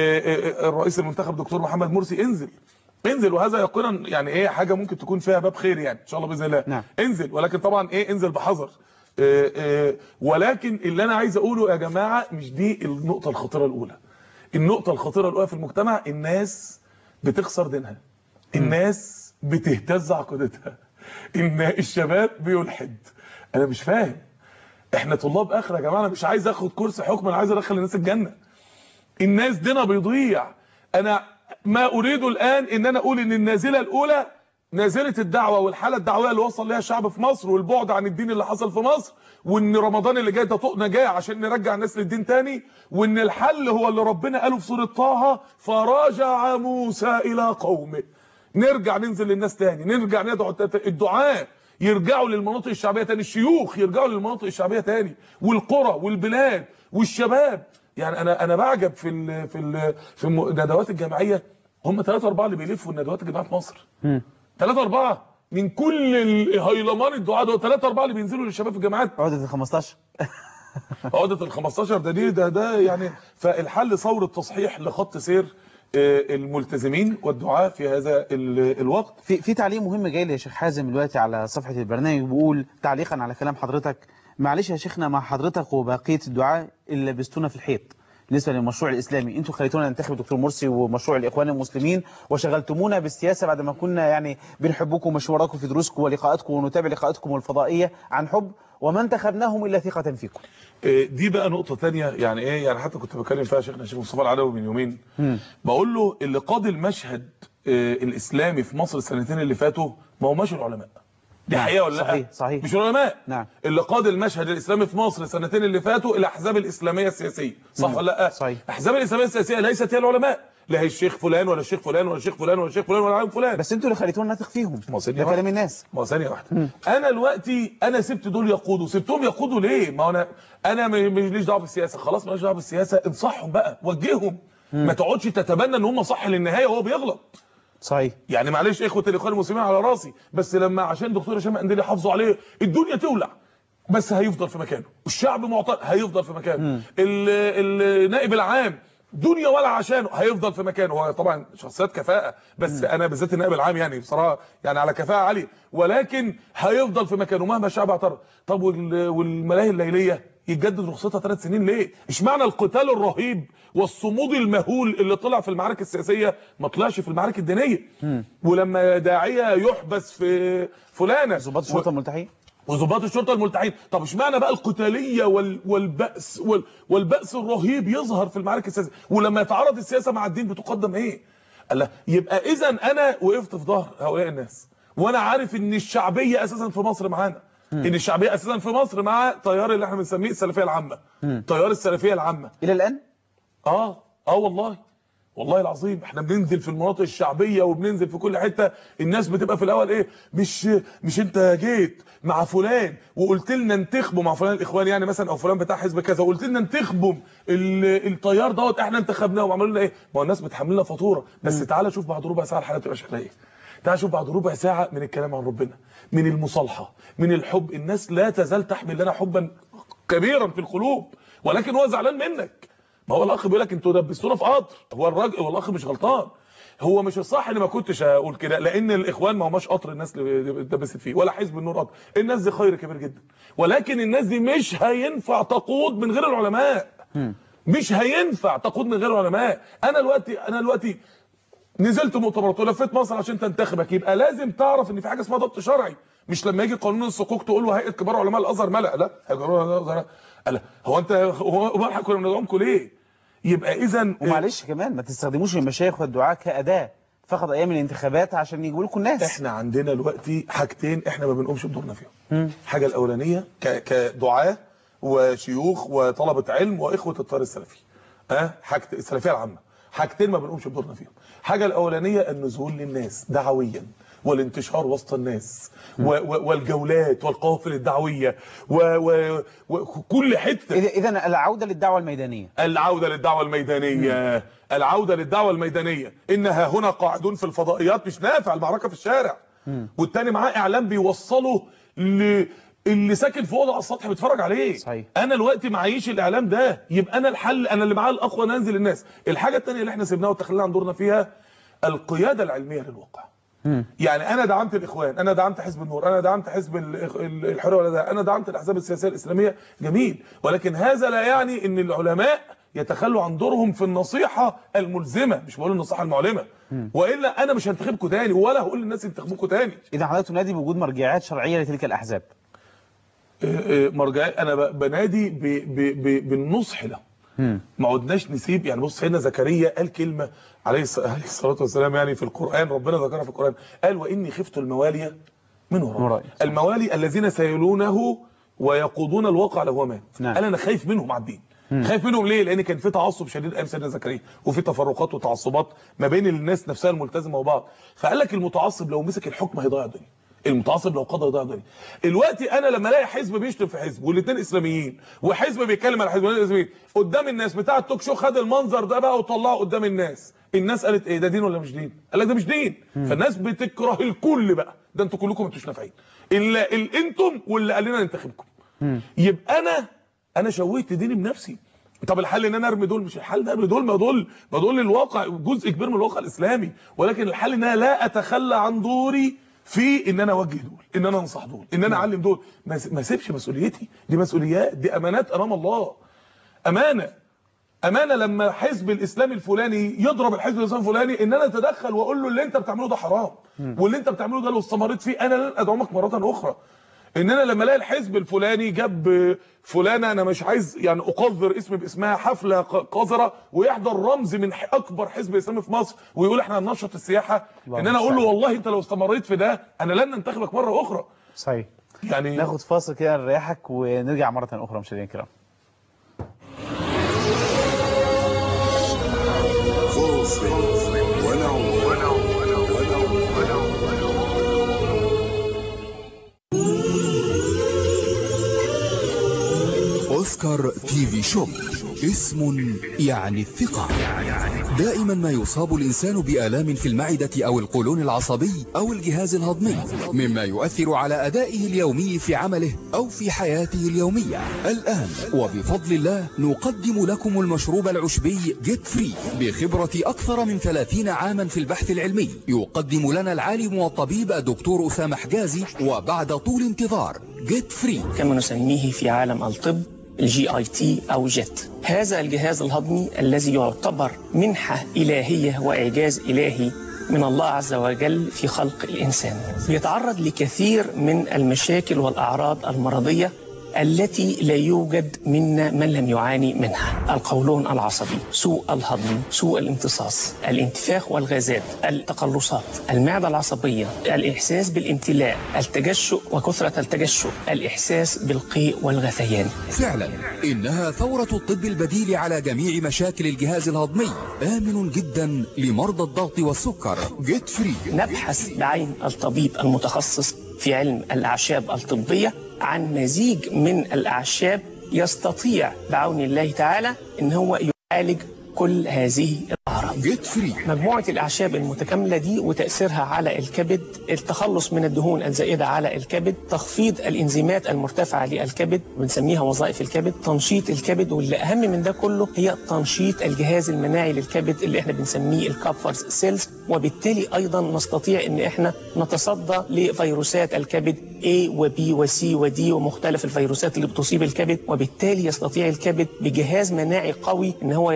آه، الرئيس المنتخب دكتور محمد مرسي انزل انزل وهذا يقينا يعني ايه حاجه ممكن تكون فيها باب خير يعني ان شاء الله باذن الله نعم. انزل ولكن طبعا ايه انزل بحذر آه، آه، ولكن اللي انا عايز اقوله يا جماعه مش دي النقطه الخطيره الاولى النقطه الخطيره الاولى في المجتمع الناس بتخسر دينها الناس بتهتز عقيدتها ان الشباب بيلحد انا مش فاهم احنا طلاب اخره يا جماعه انا مش عايز اخد كورس حكم انا عايز ادخل الناس الجنه الناس دينا بيضيع انا ما اريد الان ان انا اقول ان النازله الاولى نازله الدعوه والحاله الدعويه اللي وصل ليها الشعب في مصر والبعد عن الدين اللي حصل في مصر وان رمضان اللي جاي ده طقنا جاي عشان نرجع الناس للدين تاني وان الحل هو اللي ربنا قاله في سوره طه فرجع موسى الى قومه نرجع ننزل للناس تاني نرجع ندعو الت- الدعاء يرجعوا للمناطق الشعبيه تاني الشيوخ يرجعوا للمناطق الشعبيه تاني والقرى والبلاد والشباب يعني انا انا بعجب في ال في ال في الندوات الجامعيه هم ثلاثة أربعة اللي بيلفوا الندوات الجامعيه في مصر مم. ثلاثة أربعة من كل الهيلمان الدعاء دول ثلاثة أربعة اللي بينزلوا للشباب في الجامعات عقدة ال 15 عقدة ال 15 ده دي ده ده يعني فالحل ثورة تصحيح لخط سير آه، الملتزمين والدعاء في هذا ال- الوقت في في تعليق مهم جاي لي يا شيخ حازم دلوقتي على صفحة البرنامج بيقول تعليقا على كلام حضرتك معلش يا شيخنا مع حضرتك وبقية الدعاء اللي لبستونا في الحيط بالنسبة للمشروع الإسلامي انتوا خليتونا ننتخب الدكتور مرسي ومشروع الإخوان المسلمين وشغلتمونا بالسياسة بعد ما كنا يعني بنحبكم ومشواركم في دروسكم ولقاءاتكم ونتابع لقاءاتكم الفضائية عن حب وما انتخبناهم إلا ثقة فيكم آه، دي بقى نقطة تانية يعني ايه يعني حتى كنت بتكلم فيها شيخنا الشيخ مصطفى العدوي من يومين مم. بقول له اللي قاد المشهد آه، الإسلامي في مصر السنتين اللي فاتوا ما هماش العلماء دي نعم، حقيقة ولا لا؟ صحيح، صحيح. مش العلماء نعم. اللي قاد المشهد الإسلامي في مصر السنتين اللي فاتوا الأحزاب الإسلامية السياسية صح مم. ولا لا؟ صحيح. الأحزاب الإسلامية السياسية ليست هي العلماء لا هي الشيخ فلان ولا الشيخ فلان ولا الشيخ فلان ولا الشيخ فلان ولا العالم فلان بس انتوا اللي خليتونا نثق فيهم ما هو ثانية ده واحدة. كلام الناس ما هو ثانيه واحده انا دلوقتي انا سبت دول يقودوا سبتهم يقودوا ليه ما هو انا انا م- ماليش دعوه بالسياسه خلاص ماليش دعوه بالسياسه انصحهم بقى وجههم ما تقعدش تتبنى ان هم صح للنهايه وهو بيغلط صحيح يعني معلش اخوه الاخوان المسلمين على راسي بس لما عشان دكتور هشام قنديل يحافظوا عليه الدنيا تولع بس هيفضل في مكانه والشعب معترض هيفضل في مكانه ال- النائب العام دنيا ولا عشانه هيفضل في مكانه هو طبعا شخصيات كفاءه بس انا بالذات النائب العام يعني بصراحه يعني على كفاءه عاليه ولكن هيفضل في مكانه مهما الشعب اعترض طب وال- والملاهي الليليه يتجدد رخصتها ثلاث سنين ليه؟ اشمعنى القتال الرهيب والصمود المهول اللي طلع في المعارك السياسيه ما طلعش في المعارك الدينيه ولما داعيه يحبس في فلانه ضباط الشرطة الملتحين وضباط الشرطه الملتحين طب اشمعنى بقى القتاليه وال... والبأس وال... والبأس الرهيب يظهر في المعارك السياسيه ولما يتعارض السياسه مع الدين بتقدم ايه قال لا يبقى اذا انا وقفت في ظهر هؤلاء الناس وانا عارف ان الشعبيه اساسا في مصر معانا ان الشعبيه اساسا في مصر مع تيار اللي احنا بنسميه السلفيه العامه تيار السلفيه العامه إلى الآن اه اه والله والله العظيم احنا بننزل في المناطق الشعبيه وبننزل في كل حته الناس بتبقى في الاول ايه مش مش انت جيت مع فلان وقلت لنا انتخبوا مع فلان الاخوان يعني مثلا او فلان بتاع حزب كذا وقلت لنا انتخبوا ال- التيار دوت احنا انتخبناه وعملوا لنا ايه ما هو الناس بتحمل لنا فاتوره بس تعالى شوف بعد ربع ساعه الحلقه تبقى شكلها ايه تعال شوف بعد ربع ساعة من الكلام عن ربنا من المصالحة من الحب الناس لا تزال تحمل لنا حبا كبيرا في القلوب ولكن هو زعلان منك ما هو الاخ بيقول لك انتوا دبستونا في قطر هو الراجل هو الاخ مش غلطان هو مش الصح ان ما كنتش اقول كده لان الاخوان ما هماش قطر الناس اللي اتدبست فيه ولا حزب النور قطر الناس دي خير كبير جدا ولكن الناس دي مش هينفع تقود من غير العلماء مش هينفع تقود من غير العلماء انا دلوقتي انا دلوقتي نزلت مؤتمرات ولفيت مصر عشان تنتخبك يبقى لازم تعرف ان في حاجه اسمها ضبط شرعي مش لما يجي قانون الصكوك تقول له هيئه كبار علماء الازهر ملأ لا هيئة كبار علماء الازهر لا هو انت هو هو احنا كنا بندعمكم ليه يبقى اذا ومعلش كمان ما تستخدموش المشايخ والدعاة كأداة فقط أيام الانتخابات عشان يجيبوا لكم الناس احنا عندنا دلوقتي حاجتين احنا ما بنقومش بدورنا فيهم الحاجه الاولانيه ك- كدعاه وشيوخ وطلبه علم واخوه الطار السلفي اه حاجه السلفيه العامه حاجتين ما بنقومش بدورنا فيهم الحاجه الاولانيه النزول للناس دعويا والانتشار وسط الناس و و والجولات والقوافل الدعويه و- و- وكل حته إذا إذا العودة للدعوة الميدانية العودة للدعوة الميدانية العودة للدعوة الميدانية إنها هنا قاعدون في الفضائيات مش نافع المعركة في الشارع والتاني معاه إعلام بيوصله ل... اللي ساكن في اوضه على السطح بيتفرج عليه صحيح. انا دلوقتي معيش الاعلام ده يبقى انا الحل انا اللي معاه الاقوى أنا انزل الناس الحاجه الثانيه اللي احنا سيبناها وتخلينا عن دورنا فيها القياده العلميه للواقع يعني انا دعمت الاخوان انا دعمت حزب النور انا دعمت حزب ال- ال- الحريه والعداله انا دعمت الاحزاب السياسيه الاسلاميه جميل ولكن هذا لا يعني ان العلماء يتخلوا عن دورهم في النصيحه الملزمه مش بقول النصيحه المعلمه والا انا مش هنتخبكم تاني ولا هقول للناس ينتخبوكم تاني إذا حضرتك تنادي بوجود مرجعيات شرعية لتلك الأحزاب آه، آه، مرجعي انا ب- بنادي ب- ب- ب- بالنصح له ما عدناش نسيب يعني بص سيدنا زكريا قال كلمه عليه الص- عليه الصلاه والسلام يعني في القران ربنا ذكرها في القران قال واني خفت الموالي من من ورائي ورائي. الموالي الذين سيلونه ويقودون الواقع لو هو مات نعم. قال انا خايف منهم على الدين خايف منهم ليه لان كان في تعصب شديد ايام سيدنا زكريا وفي تفرقات وتعصبات ما بين الناس نفسها الملتزمه وبعض فقال لك المتعصب لو مسك الحكم هيضيع الدنيا المتعصب لو قضى يضيع الدنيا دلوقتي انا لما الاقي حزب بيشتم في حزب والاثنين اسلاميين وحزب بيتكلم على حزب والاثنين اسلاميين قدام الناس بتاع التوك شو خد المنظر ده بقى وطلعه قدام الناس الناس قالت ايه ده دين ولا مش دين قال لك ده مش دين فالناس بتكره الكل بقى ده انتوا كلكم انتوش نافعين الا ال- انتم واللي قال لنا ننتخبكم يبقى انا انا شوهت ديني بنفسي طب الحل ان انا ارمي دول مش الحل ده ارمي دول ما دول ما دول الواقع جزء كبير من الواقع الاسلامي ولكن الحل ان انا لا اتخلى عن دوري في ان انا اوجه دول ان انا انصح دول ان انا اعلم دول ما س- ما اسيبش مسؤوليتي دي مسؤوليات دي امانات امام الله امانه امانه لما حزب الاسلامي الفلاني يضرب الحزب الاسلامي الفلاني ان انا اتدخل واقول له اللي انت بتعمله ده حرام واللي انت بتعمله ده لو استمريت فيه انا لن ادعمك مره اخرى ان انا لما الاقي الحزب الفلاني جاب فلانه انا مش عايز يعني اقذر اسم باسمها حفله ق- قذره ويحضر رمز من ح- اكبر حزب اسلامي في مصر ويقول احنا هننشط السياحه ان انا اقول له والله انت لو استمريت في ده انا لن انتخبك مره اخرى صحيح يعني ناخد فاصل كده نريحك ونرجع مرة أخرى مشاهدينا الكرام أوسكار تي في شوب اسم يعني الثقة دائما ما يصاب الإنسان بآلام في المعدة أو القولون العصبي أو الجهاز الهضمي مما يؤثر على أدائه اليومي في عمله أو في حياته اليومية الآن وبفضل الله نقدم لكم المشروب العشبي جيت فري بخبرة أكثر من 30 عاما في البحث العلمي يقدم لنا العالم والطبيب الدكتور أسامة حجازي وبعد طول انتظار جيت فري كما نسميه في عالم الطب الجي اي تي او جيت هذا الجهاز الهضمي الذي يعتبر منحة إلهية وإعجاز إلهي من الله عز وجل في خلق الإنسان يتعرض لكثير من المشاكل والأعراض المرضية التي لا يوجد منا من لم يعاني منها القولون العصبي سوء الهضم سوء الامتصاص الانتفاخ والغازات التقلصات المعدة العصبية الإحساس بالامتلاء التجشؤ وكثرة التجشؤ الإحساس بالقيء والغثيان فعلا إنها ثورة الطب البديل على جميع مشاكل الجهاز الهضمي آمن جدا لمرضى الضغط والسكر جيت فري نبحث بعين الطبيب المتخصص في علم الأعشاب الطبية عن مزيج من الأعشاب يستطيع بعون الله تعالى أن هو يعالج كل هذه الأعراض جيت فري مجموعة الأعشاب المتكاملة دي وتأثيرها على الكبد التخلص من الدهون الزائدة على الكبد تخفيض الإنزيمات المرتفعة للكبد بنسميها وظائف الكبد تنشيط الكبد واللي أهم من ده كله هي تنشيط الجهاز المناعي للكبد اللي احنا بنسميه الكابفرز سيلز وبالتالي أيضا نستطيع أن احنا نتصدى لفيروسات الكبد A و B و C و D ومختلف الفيروسات اللي بتصيب الكبد وبالتالي يستطيع الكبد بجهاز مناعي قوي ان هو يتصدى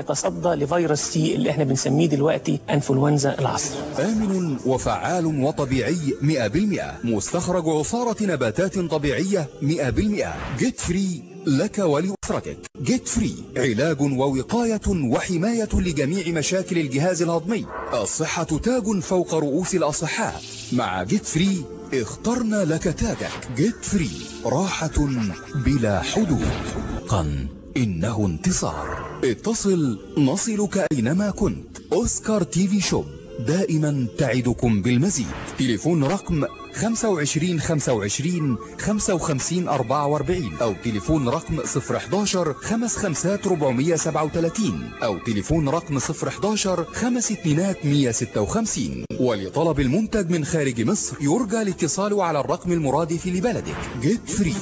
معارضة لفيروس سي اللي احنا بنسميه دلوقتي انفلونزا العصر آمن وفعال وطبيعي 100% مستخرج عصارة نباتات طبيعية 100% جيت فري لك ولأسرتك جيت فري علاج ووقاية وحماية لجميع مشاكل الجهاز الهضمي الصحة تاج فوق رؤوس الأصحاء مع جيت فري اخترنا لك تاجك جيت فري راحة بلا حدود قن إنه انتصار اتصل نصلك أينما كنت أوسكار تي في شوب دائما تعدكم بالمزيد تليفون رقم 25 25 55 44 أو تليفون رقم 011 55 437 أو تليفون رقم 011 5 2 156 ولطلب المنتج من خارج مصر يرجى الاتصال على الرقم المرادف لبلدك جيت فري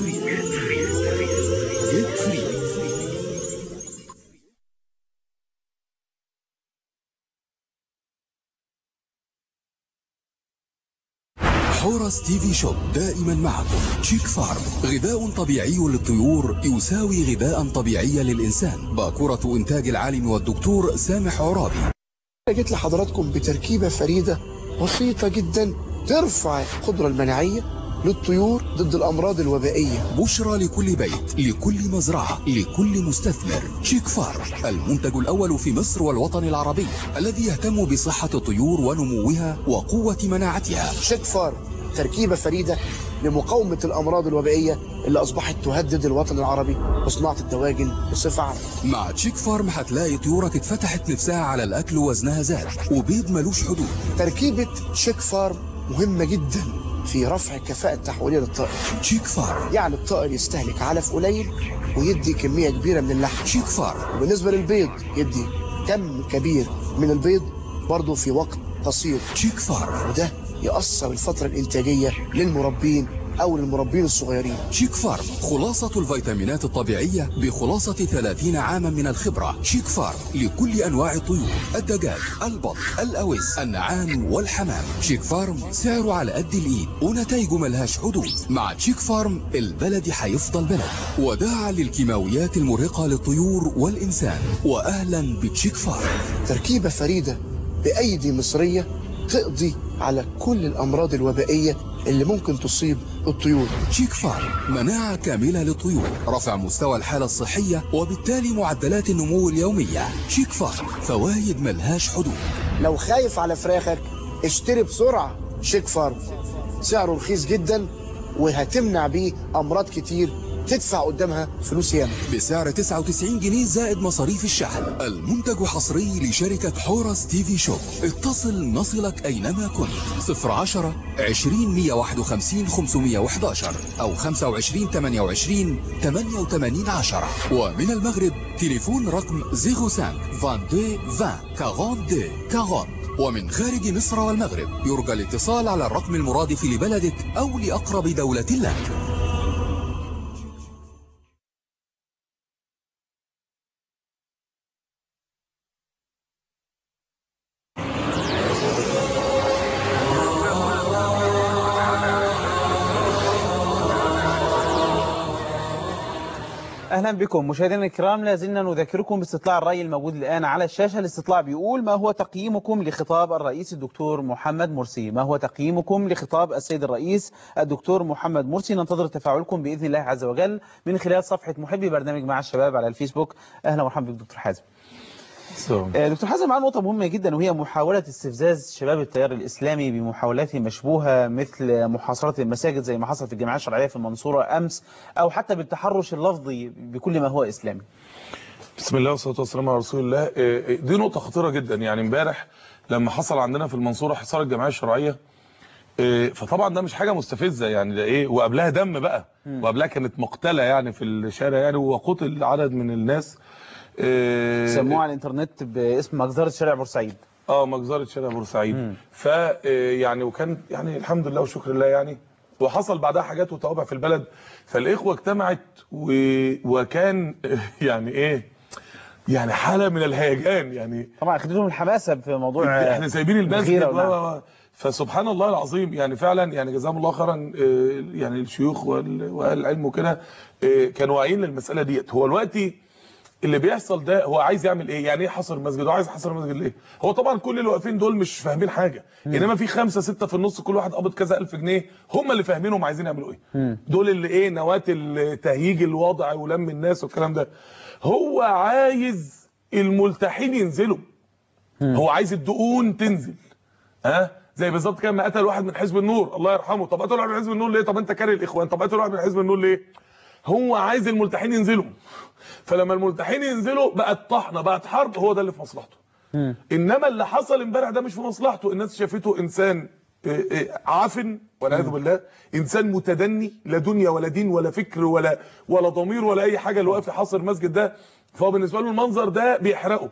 جيت فري حورس تي في شوب دائما معكم شيك فارم غذاء طبيعي للطيور يساوي غذاء طبيعي للإنسان باكورة إنتاج العالم والدكتور سامح عرابي جيت لحضراتكم بتركيبة فريدة بسيطة جدا ترفع القدرة المناعية للطيور ضد الأمراض الوبائية بشرى لكل بيت لكل مزرعة لكل مستثمر شيك فارم المنتج الأول في مصر والوطن العربي الذي يهتم بصحة الطيور ونموها وقوة مناعتها شيك فارم تركيبة فريدة لمقاومة الأمراض الوبائية اللي أصبحت تهدد الوطن العربي وصناعة الدواجن بصفة عامة مع تشيك فارم هتلاقي طيورك اتفتحت نفسها على الأكل وزنها زاد وبيض ملوش حدود تركيبة شيك فارم مهمة جدا في رفع الكفاءة التحويلية للطائر تشيك فارم يعني الطائر يستهلك علف قليل ويدي كمية كبيرة من اللحم تشيك فارم وبالنسبة للبيض يدي كم كبير من البيض برضه في وقت قصير تشيك فارم وده يأثر الفترة الإنتاجية للمربين أو للمربين الصغيرين شيك فارم خلاصة الفيتامينات الطبيعية بخلاصة 30 عاما من الخبرة شيك فارم لكل أنواع الطيور الدجاج البط الأوز النعام والحمام شيك فارم سعره على قد الإيد ونتائجه ملهاش حدود مع شيك فارم البلد هيفضل بلد وداعا للكيماويات المرهقة للطيور والإنسان وأهلا بتشيك فارم تركيبة فريدة بأيدي مصرية تقضي على كل الأمراض الوبائية اللي ممكن تصيب الطيور شيك فارم مناعة كاملة للطيور رفع مستوى الحالة الصحية وبالتالي معدلات النمو اليومية شيك فارم فوايد ملهاش حدود لو خايف على فراخك اشتري بسرعة شيك فارم سعره رخيص جدا وهتمنع بيه أمراض كتير تدفع قدامها فلوس ياما بسعر 99 جنيه زائد مصاريف الشحن المنتج حصري لشركة حورس تي في شوب اتصل نصلك أينما كنت 010 20 151 511 أو 25 28 88 10 ومن المغرب تليفون رقم 05 22 20 42 40 ومن خارج مصر والمغرب يرجى الاتصال على الرقم المرادف لبلدك أو لأقرب دولة لك اهلا بكم مشاهدينا الكرام لا زلنا نذكركم باستطلاع الراي الموجود الان على الشاشه الاستطلاع بيقول ما هو تقييمكم لخطاب الرئيس الدكتور محمد مرسي ما هو تقييمكم لخطاب السيد الرئيس الدكتور محمد مرسي ننتظر تفاعلكم باذن الله عز وجل من خلال صفحه محبي برنامج مع الشباب على الفيسبوك اهلا ومرحبا بك دكتور حازم آه، دكتور حازم معنا نقطة مهمة جدا وهي محاولة استفزاز شباب التيار الإسلامي بمحاولات مشبوهة مثل محاصرة المساجد زي ما حصل في الجمعية الشرعية في المنصورة أمس أو حتى بالتحرش اللفظي بكل ما هو إسلامي بسم الله والصلاه والسلام على رسول الله آه، دي نقطه خطيره جدا يعني امبارح لما حصل عندنا في المنصوره حصار الجمعيه الشرعيه آه، فطبعا ده مش حاجه مستفزه يعني ده ايه وقبلها دم بقى وقبلها كانت مقتله يعني في الشارع يعني وقتل عدد من الناس آه، سموه على الإنترنت باسم مجزرة شارع بورسعيد اه مجزره شارع بورسعيد ف آه، يعني وكان يعني الحمد لله وشكر الله يعني وحصل بعدها حاجات وتوابع في البلد فالاخوه اجتمعت و... وكان يعني ايه يعني حاله من الهيجان يعني طبعا أخذتهم الحماسة في موضوع احنا سايبين المسجد الغيرة و- ونعم. و- فسبحان الله العظيم يعني فعلا يعني جزاهم الله خيرا آه، يعني الشيوخ وال- واهل العلم وكده آه، كانوا واعيين للمساله ديت هو دلوقتي اللي بيحصل ده هو عايز يعمل ايه يعني ايه حصر المسجد هو عايز يحصر المسجد ليه هو طبعا كل اللي واقفين دول مش فاهمين حاجه انما في خمسة ستة في النص كل واحد قابض كذا الف جنيه هم اللي فاهمين هم عايزين يعملوا ايه دول اللي ايه نواه التهييج الوضع ولم الناس والكلام ده هو عايز الملتحين ينزلوا هو عايز الدقون تنزل ها زي بالظبط كده ما قتل واحد من حزب النور الله يرحمه طب قتل واحد من حزب النور ليه طب انت كاره الاخوان طب قتل واحد من حزب النور ليه هو عايز الملتحين ينزلوا فلما الملتحين ينزلوا بقت طحنه بقت حرب هو ده اللي في مصلحته انما اللي حصل امبارح ده مش في مصلحته الناس شافته انسان آه، آه، عافن والعياذ بالله انسان متدني لا دنيا ولا دين ولا فكر ولا ولا ضمير ولا اي حاجه اللي واقف يحاصر المسجد ده فهو بالنسبه له المنظر ده بيحرقه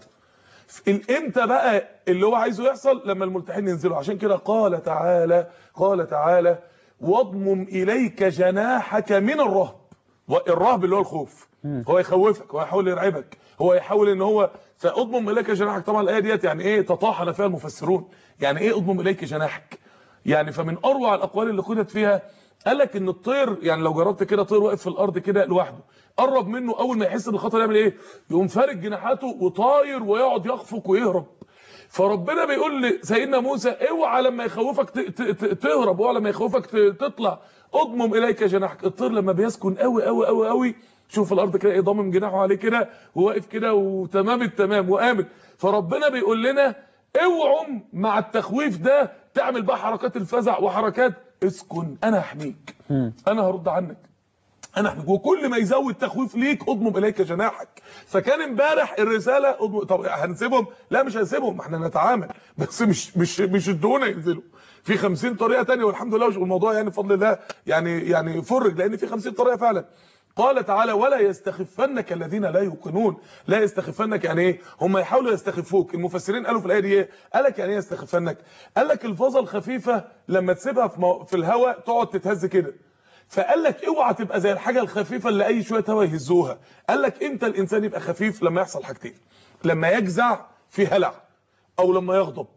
الامتى بقى اللي هو عايزه يحصل لما الملتحين ينزلوا عشان كده قال تعالى قال تعالى واضمم اليك جناحك من الرهب الرهب اللي هو الخوف هو يخوفك هو يحاول يرعبك هو يحاول ان هو فاضمم اليك جناحك طبعا الايه ديت يعني ايه تطاحن فيها المفسرون يعني ايه اضمم اليك جناحك يعني فمن اروع الاقوال اللي خدت فيها قال لك ان الطير يعني لو جربت كده طير واقف في الارض كده لوحده قرب منه اول ما يحس بالخطر يعمل ايه يقوم فارد جناحاته وطاير ويقعد يخفق ويهرب فربنا بيقول لسيدنا موسى اوعى لما يخوفك ت- ت- ت- تهرب اوعى لما يخوفك ت- تطلع اضمم اليك جناحك الطير لما بيسكن قوي قوي قوي قوي شوف الارض كده ايه ضامم جناحه عليه كده وواقف كده وتمام التمام وامن فربنا بيقول لنا اوعوا مع التخويف ده تعمل بقى حركات الفزع وحركات اسكن انا احميك انا هرد عنك انا احميك وكل ما يزود تخويف ليك اضمم اليك جناحك فكان امبارح الرساله اضمم طب هنسيبهم لا مش هنسيبهم احنا نتعامل بس مش مش مش ادونا ينزلوا في 50 طريقه تانية والحمد لله والموضوع يعني بفضل الله يعني يعني فرج لان في 50 طريقه فعلا قال تعالى ولا يستخفنك الذين لا يوقنون لا يستخفنك يعني ايه هم يحاولوا يستخفوك المفسرين قالوا في الايه دي ايه قال لك يعني ايه يستخفنك قال لك الفاظه الخفيفه لما تسيبها في, مو... في الهواء تقعد تتهز كده فقال لك اوعى تبقى زي الحاجه الخفيفه اللي اي شويه هوا يهزوها قال لك امتى الانسان يبقى خفيف لما يحصل حاجتين لما يجزع في هلع او لما يغضب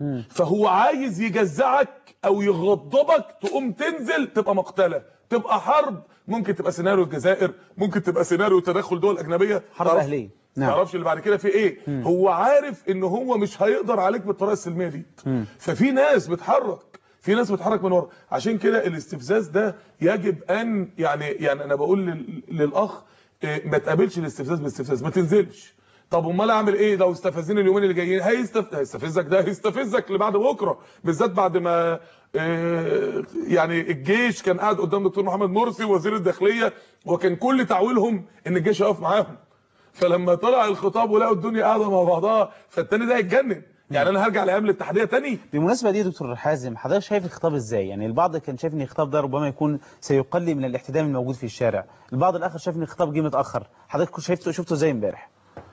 فهو عايز يجزعك او يغضبك تقوم تنزل تبقى مقتله تبقى حرب ممكن تبقى سيناريو الجزائر ممكن تبقى سيناريو تدخل دول اجنبيه حرب تعرف- أهلية. ما نعم. تعرفش اللي بعد كده في ايه هو عارف ان هو مش هيقدر عليك بالطريقه السلميه دي ففي ناس بتحرك في ناس بتحرك من ورا عشان كده الاستفزاز ده يجب ان يعني يعني انا بقول لل- للاخ إيه، ما تقابلش الاستفزاز بالاستفزاز ما تنزلش طب امال اعمل ايه لو استفزني اليومين اللي جايين هيستف... هيستفزك ده هيستفزك لبعد بكره بالذات بعد ما آه، يعني الجيش كان قاعد قدام دكتور محمد مرسي وزير الداخليه وكان كل تعويلهم ان الجيش يقف معاهم فلما طلع الخطاب ولقوا الدنيا قاعده مع بعضها فالتاني ده هيتجنن يعني انا هرجع لايام الاتحاديه تاني بالمناسبة دي يا دكتور حازم حضرتك شايف الخطاب ازاي يعني البعض كان شايف ان الخطاب ده ربما يكون سيقلل من الاحتدام الموجود في الشارع البعض الاخر شايف ان الخطاب جه متاخر حضرتك كنت شايفته شفته ازاي امبارح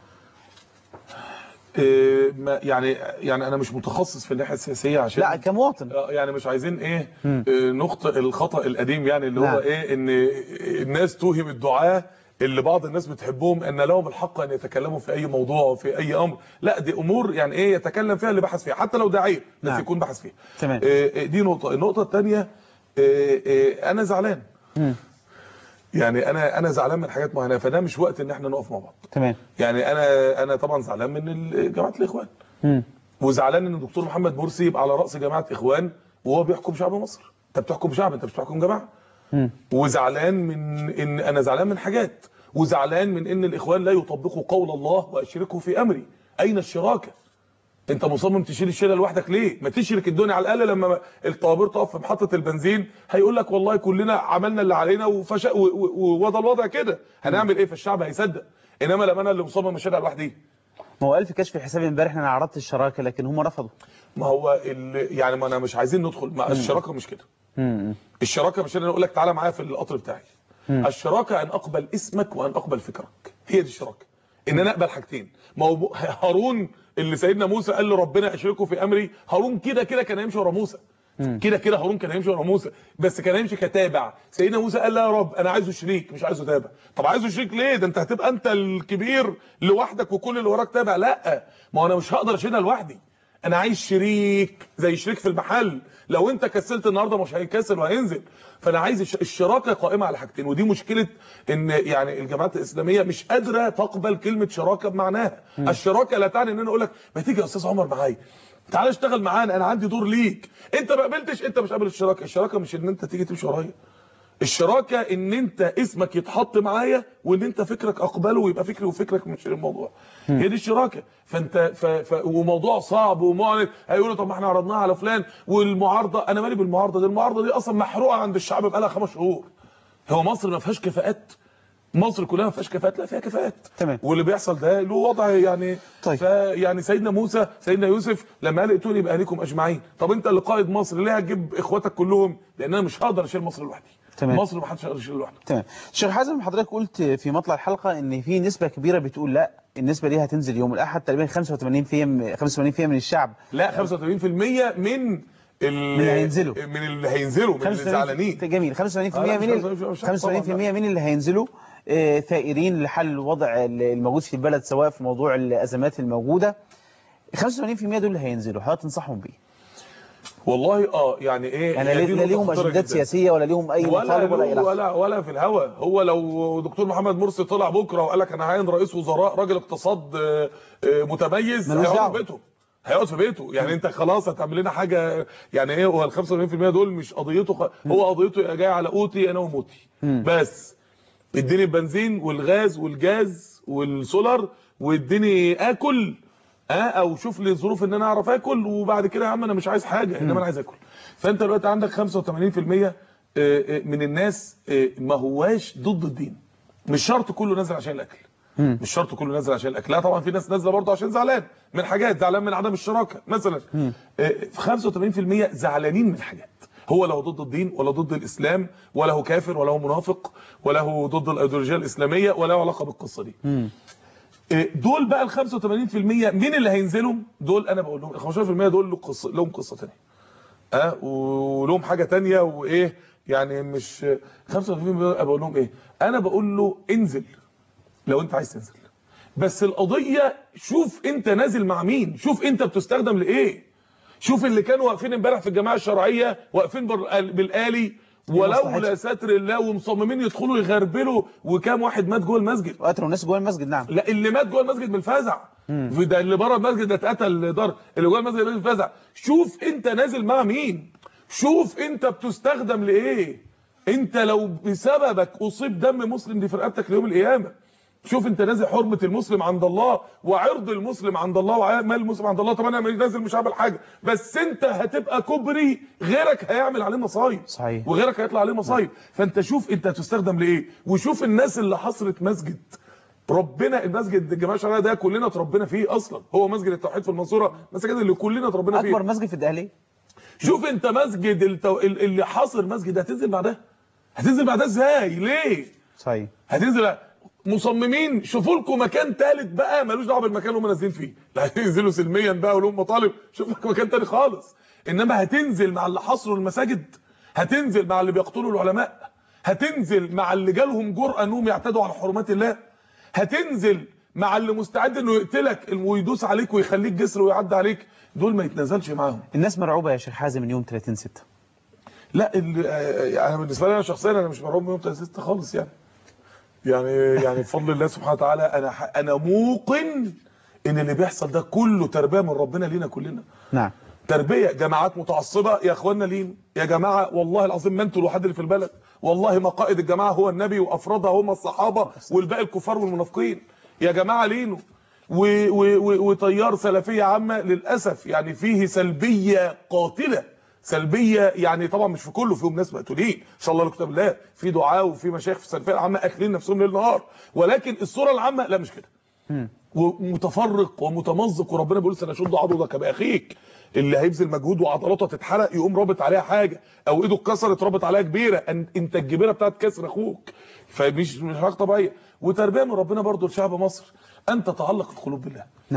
آه، ما- يعني يعني انا مش متخصص في الناحيه السياسيه عشان لا كمواطن آه، يعني مش عايزين ايه آه، نخطئ الخطا القديم يعني اللي نعم. هو ايه ان الناس توهم الدعاه اللي بعض الناس بتحبهم ان لهم الحق ان يتكلموا في اي موضوع وفي اي امر لا دي امور يعني ايه يتكلم فيها اللي بحث فيها حتى لو داعيه بس نعم. يكون بحث فيها تمام. آه، آه، دي نقطه النقطه الثانيه انا زعلان يعني انا انا زعلان من حاجات معينه فده مش وقت ان احنا نقف مع بعض تمام يعني انا انا طبعا زعلان من ال- جماعه الاخوان مم. وزعلان ان الدكتور محمد مرسي يبقى على راس جماعه اخوان وهو بيحكم شعب مصر انت بتحكم شعب انت مش بتحكم جماعه مم. وزعلان من ان انا زعلان من حاجات وزعلان من ان الاخوان لا يطبقوا قول الله واشركوا في امري اين الشراكه انت مصمم تشيل الشيله لوحدك ليه ما تشرك الدنيا على الاقل لما الطوابير تقف في محطه البنزين هيقول لك والله كلنا عملنا اللي علينا وفش و- و- ووضع الوضع كده هنعمل ايه فالشعب هيصدق انما لما انا اللي مصمم اشيلها لوحدي ما هو قال في كشف حسابي امبارح ان انا عرضت الشراكه لكن هم رفضوا ما هو ال- يعني ما انا مش عايزين ندخل ما الشراكه مش كده مم. الشراكه مش ان انا اقول لك تعالى معايا في القطر بتاعي الشراكه ان اقبل اسمك وان اقبل فكرك هي دي الشراكه ان انا اقبل حاجتين ما هو هارون اللي سيدنا موسى قال له ربنا اشركه في امري هارون كده كده كان هيمشي ورا موسى كده كده هارون كان هيمشي ورا موسى بس كان هيمشي كتابع سيدنا موسى قال لا يا رب انا عايزه شريك مش عايزه تابع طب عايزه شريك ليه ده انت هتبقى انت الكبير لوحدك وكل اللي وراك تابع لا ما هو انا مش هقدر اشيلها لوحدي انا عايز شريك زي شريك في المحل لو انت كسلت النهارده مش هيكسل وهينزل فانا عايز الش- الشراكه قائمه على حاجتين ودي مشكله ان يعني الجماعات الاسلاميه مش قادره تقبل كلمه شراكه بمعناها الشراكه لا تعني ان انا اقول لك ما تيجي يا استاذ عمر معايا تعالى اشتغل معانا انا عندي دور ليك انت ما قبلتش انت مش قابل الشراكه الشراكه مش ان انت تيجي تمشي ورايا الشراكه ان انت اسمك يتحط معايا وان انت فكرك اقبله ويبقى فكري وفكرك مش الموضوع هي دي الشراكه فانت ف... ف... وموضوع صعب ومعلن هيقولوا طب ما احنا عرضناها على فلان والمعارضه انا مالي بالمعارضه دي المعارضه دي اصلا محروقه عند الشعب بقالها خمس شهور هو مصر ما فيهاش كفاءات مصر كلها ما فيهاش كفاءات لا فيها كفاءات تمام. واللي بيحصل ده له وضع يعني طيب. فيعني سيدنا موسى سيدنا يوسف لما قال ائتوني باهلكم اجمعين طب انت اللي قائد مصر ليه هتجيب اخواتك كلهم لان انا مش هقدر اشيل مصر لوحدي تمام. مصر ما حدش يقدر يشيل لوحده تمام شيخ حازم حضرتك قلت في مطلع الحلقه ان في نسبه كبيره بتقول لا النسبه دي هتنزل يوم الاحد تقريبا 85% 85% من الشعب لا 85% من ال- من اللي هينزلوا. من اللي هينزلوا من اللي 85 زعلانين جميل 85% آه، لا، مش من ال- 85% مش 85% طبعاً، لا. من اللي هينزلوا آه، ثائرين لحل الوضع الموجود في البلد سواء في موضوع الازمات الموجوده 85% دول اللي هينزلوا حضرتك تنصحهم بيه والله اه يعني ايه يعني هي لا دي لا نقطة ليهم خطيرة اجندات جداً. سياسيه ولا ليهم اي ولا مطالب ولا له اي لحظة. ولا ولا في الهوا هو لو دكتور محمد مرسي طلع بكره وقال لك انا هعين رئيس وزراء راجل اقتصاد آه، آه، متميز ملوش هيقعد دعوة. في بيته هيقعد في بيته يعني انت خلاص هتعمل لنا حاجه يعني ايه هو ال 85% دول مش قضيته خ... هو قضيته جاي على قوتي انا وموتي بس اديني البنزين والغاز والجاز والسولار واديني اكل اه او شوف لي ظروف ان انا اعرف اكل وبعد كده يا عم انا مش عايز حاجه انما انا عايز اكل فانت دلوقتي عندك 85% آه، آه، من الناس آه، ما هواش ضد الدين مش شرط كله نازل عشان الاكل مش شرط كله نازل عشان الاكل لا طبعا في ناس نازله برضه عشان زعلان من حاجات زعلان من عدم الشراكه مثلا آه، 85% زعلانين من حاجات هو لا هو ضد الدين ولا ضد الاسلام ولا هو كافر ولا هو منافق ولا هو ضد الايديولوجيه الاسلاميه ولا له علاقه بالقصه دي إيه، دول بقى ال 85% مين اللي هينزلوا دول انا بقول لهم ال 15% دول له قصه لهم قصه ثانيه اه ولهم حاجه تانية وايه يعني مش 85% بقول لهم ايه انا بقول له انزل لو انت عايز تنزل بس القضيه شوف انت نازل مع مين شوف انت بتستخدم لايه شوف اللي كانوا واقفين امبارح في الجماعه الشرعيه واقفين بال- بالالي ولولا مصلحتهم. ستر الله ومصممين يدخلوا يغربلوا وكام واحد مات جوه المسجد وقتلوا الناس جوه المسجد نعم لا اللي مات جوه المسجد من الفزع في ده اللي بره المسجد ده اتقتل دار اللي جوه المسجد ده من الفزع شوف انت نازل مع مين شوف انت بتستخدم لايه انت لو بسببك اصيب دم مسلم دي في رقبتك ليوم القيامه شوف انت نازل حرمه المسلم عند الله وعرض المسلم عند الله ومال المسلم عند الله طب انا نازل مش هعمل حاجه بس انت هتبقى كوبري غيرك هيعمل عليه مصايب صحيح. وغيرك هيطلع عليه مصايب فانت شوف انت هتستخدم لايه وشوف الناس اللي حصرت مسجد ربنا المسجد الجماعه الشرعيه ده كلنا اتربينا فيه اصلا هو مسجد التوحيد في المنصوره مسجد اللي كلنا اتربينا فيه اكبر مسجد في الدقهليه شوف انت مسجد التو... اللي حاصر مسجد هتنزل بعدها هتنزل بعدها ازاي ليه صحيح هتنزل مصممين شوفوا لكم مكان ثالث بقى ملوش دعوه بالمكان اللي هم نازلين فيه لا هينزلوا سلميا بقى ولهم مطالب شوف لك مكان تاني خالص انما هتنزل مع اللي حصروا المساجد هتنزل مع اللي بيقتلوا العلماء هتنزل مع اللي جالهم جرأة انهم يعتدوا على حرمات الله هتنزل مع اللي مستعد انه يقتلك ويدوس عليك ويخليك جسر ويعدي عليك دول ما يتنازلش معاهم الناس مرعوبه يا شيخ حازم من يوم 30 6 لا ال- آه، انا بالنسبه لي انا شخصيا انا مش مرعوب من يوم 6 خالص يعني يعني يعني بفضل الله سبحانه وتعالى انا ح- انا موقن ان اللي بيحصل ده كله تربيه من ربنا لينا كلنا نعم تربيه جماعات متعصبه يا اخوانا لين يا جماعه والله العظيم ما انتوا الوحيد اللي في البلد والله ما قائد الجماعه هو النبي وافرادها هم الصحابه والباقي الكفار والمنافقين يا جماعه لينوا و- و- و- وتيار سلفيه عامه للاسف يعني فيه سلبيه قاتله سلبيه يعني طبعا مش في كله فيهم ناس مقتولين ان شاء الله لكتاب الله في دعاء وفي مشايخ في السلفيه العامه اكلين نفسهم ليل نهار ولكن الصوره العامه لا مش كده ومتفرق ومتمزق وربنا بيقول سنشد عضدك باخيك اللي هيبذل مجهود وعضلاته تتحرق يقوم رابط عليها حاجه او ايده اتكسرت رابط عليها كبيره أن- انت الجبيره بتاعت كسر اخوك فمش مش حاجه طبيعيه وتربيه من ربنا برضو لشعب مصر ان تتعلق القلوب بالله نعم